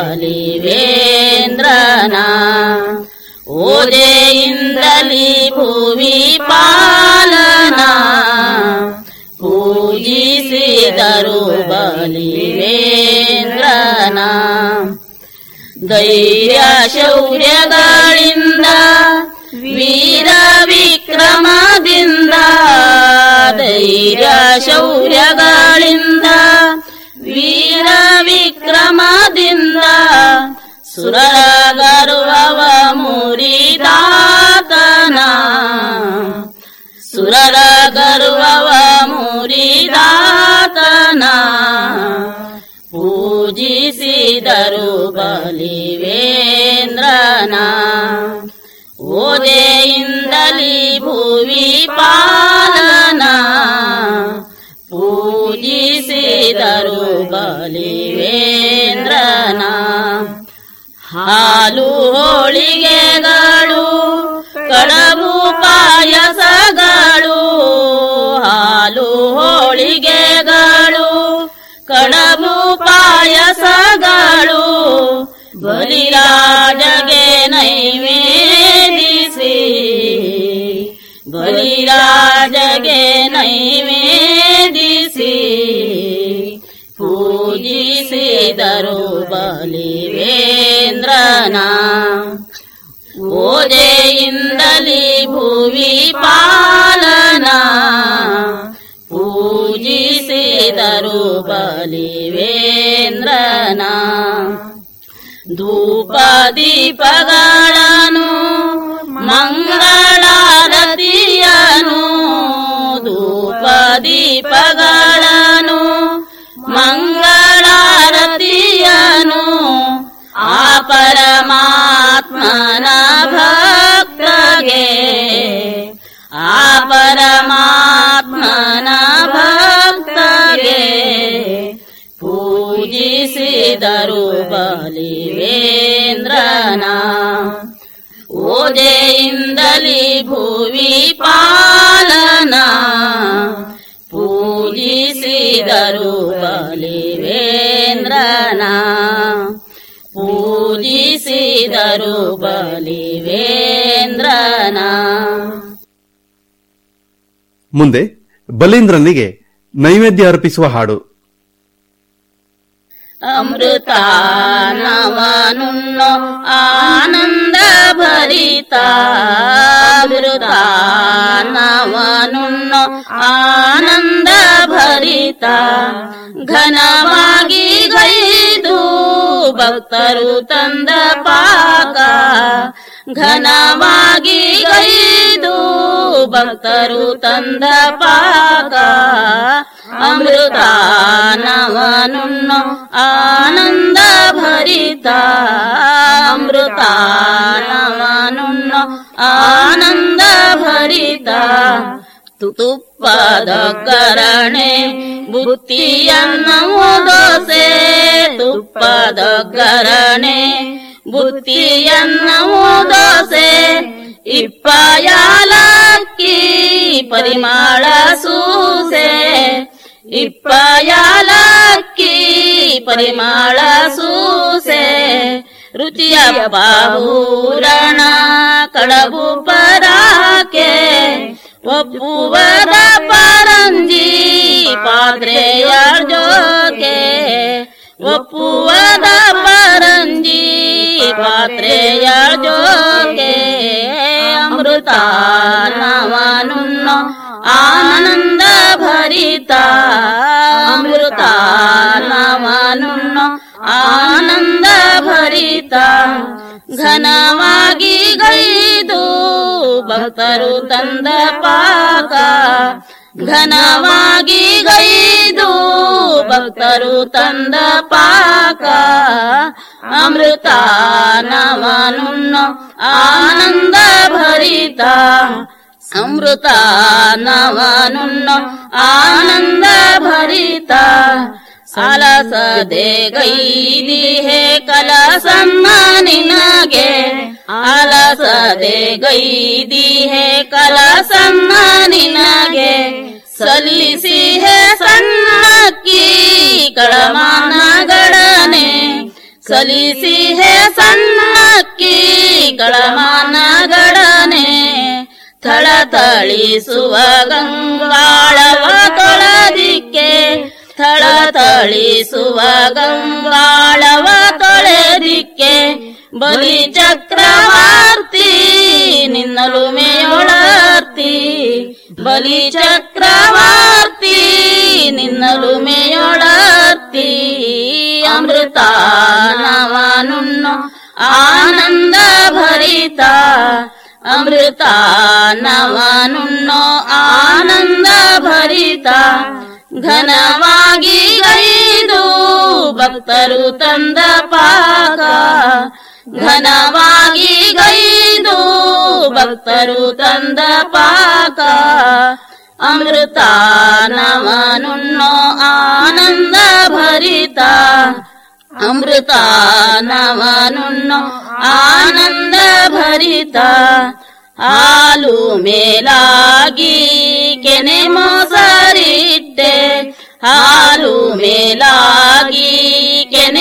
ಬಲಿವೇಂದ್ರನ ಓದೆಯಿಂದಲೇ ಭುವಿ ಪಾಲನ ಪೂಜಿಸಿದರು ಬಲಿವೇಂದ್ರನ ಧೈರ್ಯ ಶೌರ್ಯಗಳಿಂದ ವೀರ ವಿಕ್ರಮದಿಂದ ಧೈರ್ಯ ಶೌರ್ಯಗಳಿಂದ ವೀರ ವಿಕ್ರಮದಿಂದ ಸುರರ ಗರ್ವವ ಮುರಿದಾತನ ಸುರರ ಗರ್ವವ ಮುರಿದಾತನ ಬಲಿಸಿದರು ಬಲಿವೇಂದ್ರನ ಓದೆಯಿಂದಲಿ ಭುವಿ ಪಾಲನ ಪೂಜಿಸಿದರು ಬಲಿವೇಂದ್ರನ ಹಾಲು ಹೋಳಿಗೆಗಳು ಕಡಬು ಪಾಯಸಗಳು ಹಾಲು ಹೋಳಿಗೆಗಳು ಕಡಬು ಪಾಯಸಗಳು ಬಲಿರಾಜಗೆ ನೈವೇದಿಸಿ ಬಲಿರಾಜಗೆ ನೈವೇದಿಸಿ ಪೂಜಿಸಿದರು ಬಲಿವೇಂದ್ರನ ಓದೆಯಿಂದಲಿ ಭುವಿ ಪಾಲನ ಪೂಜಿಸಿದರು ಬಲಿವೇಂದ್ರನ ಧೂಪ ದೀಪಗಳನ್ನು ಮಂಗಳಾರತಿಯನು ಧೂಪ ದೀಪಗಳನ್ನು ಮಂಗಳಾರತಿಯನು ಆ ಪರಮಾತ್ಮನ ಭಕ್ತಗೆ ಆ ಪರಮಾತ್ಮನ ಭಕ್ತಗೆ ಪೂಜಿಸಿದರು ಬಲಿವೇಂದ್ರನ ಓದೆಯಿಂದಲಿ ಭುವಿ ಪಾಲನ ಪೂಜಿಸಿದರು ಬಲಿವೇಂದ್ರನ ಪೂಜಿಸಿದರು ಬಲಿವೇಂದ್ರನ ಮುಂದೆ ಬಲೀಂದ್ರನಿಗೆ ನೈವೇದ್ಯ ಅರ್ಪಿಸುವ ಹಾಡು ಅಮೃತ ನವನುಣ್ಣೋ ಆನಂದ ಭರಿತ ಅಮೃತ ನವನುಣ್ಣೋ ಆನಂದ ಭರಿತ ಘನವಾಗಿ ಗೈದು ಭಕ್ತರು ತಂದ ಪಾಕ ಘನವಾಗಿ ಗೈದು ಭಕ್ತರು ತಂದ ಪಾಕ ಅಮೃತ ನವನುಣ್ಣೋ ಆನಂದ ಭರಿತ ಅಮೃತ ನವನುಣ್ಣೋ ಆನಂದ ಭರಿತ ತುಪ್ಪದ ಕರಣೆ ಬುತ್ತಿಯನ್ನು ದೋಸೆ ತುಪ್ಪದ ಕರಣೆ ಬುತ್ತಿಯನ್ನು ದೋಸೆ ಇಪ್ಪಯಾಲಕ್ಕಿ ಪರಿಮಾಳ ಸೂಸೆ ಇಪ್ಪಯಾಲಕ್ಕಿ ಪರಿಮಾಳ ಸೂಸೆ ರುಚಿಯ ಬಾಹೂರಣ ಕಡಬು ಪರಾಕೆ ಒಪ್ಪುವದ ಪರಂಜಿ ಪಾತ್ರೆಯ ಜೋಕೆ ಒಪ್ಪುವದ ಪರಂಜಿ ಪಾತ್ರೆಯ ಜೋಕೆ ಅಮೃತ ನವನುಣ್ಣೋ ಆನಂದ ಭರಿತ ಅಮೃತ ನವನುಣ್ಣೋ ಆನಂದ ಭರಿತ ಘನವಾಗಿ ಗೈದು ಭಕ್ತರು ತಂದ ಪಾಕ ಘನವಾಗಿ ಗೈದು ಭಕ್ತರು ತಂದ ಪಾಕ ಅಮೃತ ನವನುಣ್ಣೋ ಆನಂದ ಭರಿತ ಅಮೃತ ನವನುಣ್ಣೋ ಆನಂದ ಭರಿತ ಅಲಸದೆ ಗೈದಿ ಹೇ ಕಲಸನ್ನ ನಿನಗೆ ಅಲಸದೆ ಗೈದಿ ಹೇ ಕಲಸನ್ನ ನಿನಗೆ ಸಲ್ಲಿಸಿ ಹೇ ಸಣ್ಣಕ್ಕಿ ಕಳಮಾನಗಡನೆ ಸಲ್ಲಿಸಿ ಹೇ ಸಣ್ಣಕ್ಕಿ ಕಳಮಾನಗಡನೆ ಥಳಥಳಿಸುವ ಗಂಗಾಳವ ತೊಳೆದಿಕ್ಕೆ ಥಳಥಳಿಸುವ ಗಂಗಾಳವ ತೊಳೆದಿಕ್ಕೆ ಬಲಿ ಚಕ್ರವರ್ತಿ ನಿನ್ನಲು ಮೇಯೊಳರ್ತಿ ಬಲಿ ಚಕ್ರವರ್ತಿ ನಿನ್ನಲು ಮೇಯೊಳರ್ತಿ ಅಮೃತ ನವನುಣ್ಣೋ ಆನಂದ ಭರಿತ ಅಮೃತ ನವನುಣ್ಣೋ ಆನಂದ ಭರಿತ ಘನವಾಗಿ ಗೈದು ಭಕ್ತರು ತಂದ ಪಾಕ ಘನವಾಗಿ ಗೈದು ಭಕ್ತರು ತಂದ ಪಾಕ ಅಮೃತ ನವನುಣ್ಣೋ ಆನಂದ ಭರಿತ ಅಮೃತ ನವನುಣ್ಣೋ ಆನಂದ ಭರಿತ ಹಾಲು ಮೇಲಾಗಿ ಕೆನೆ ಮೊಸರಿಟ್ಟೆ ಹಾಲು ಮೇಲಾಗಿ ಕೆನೆ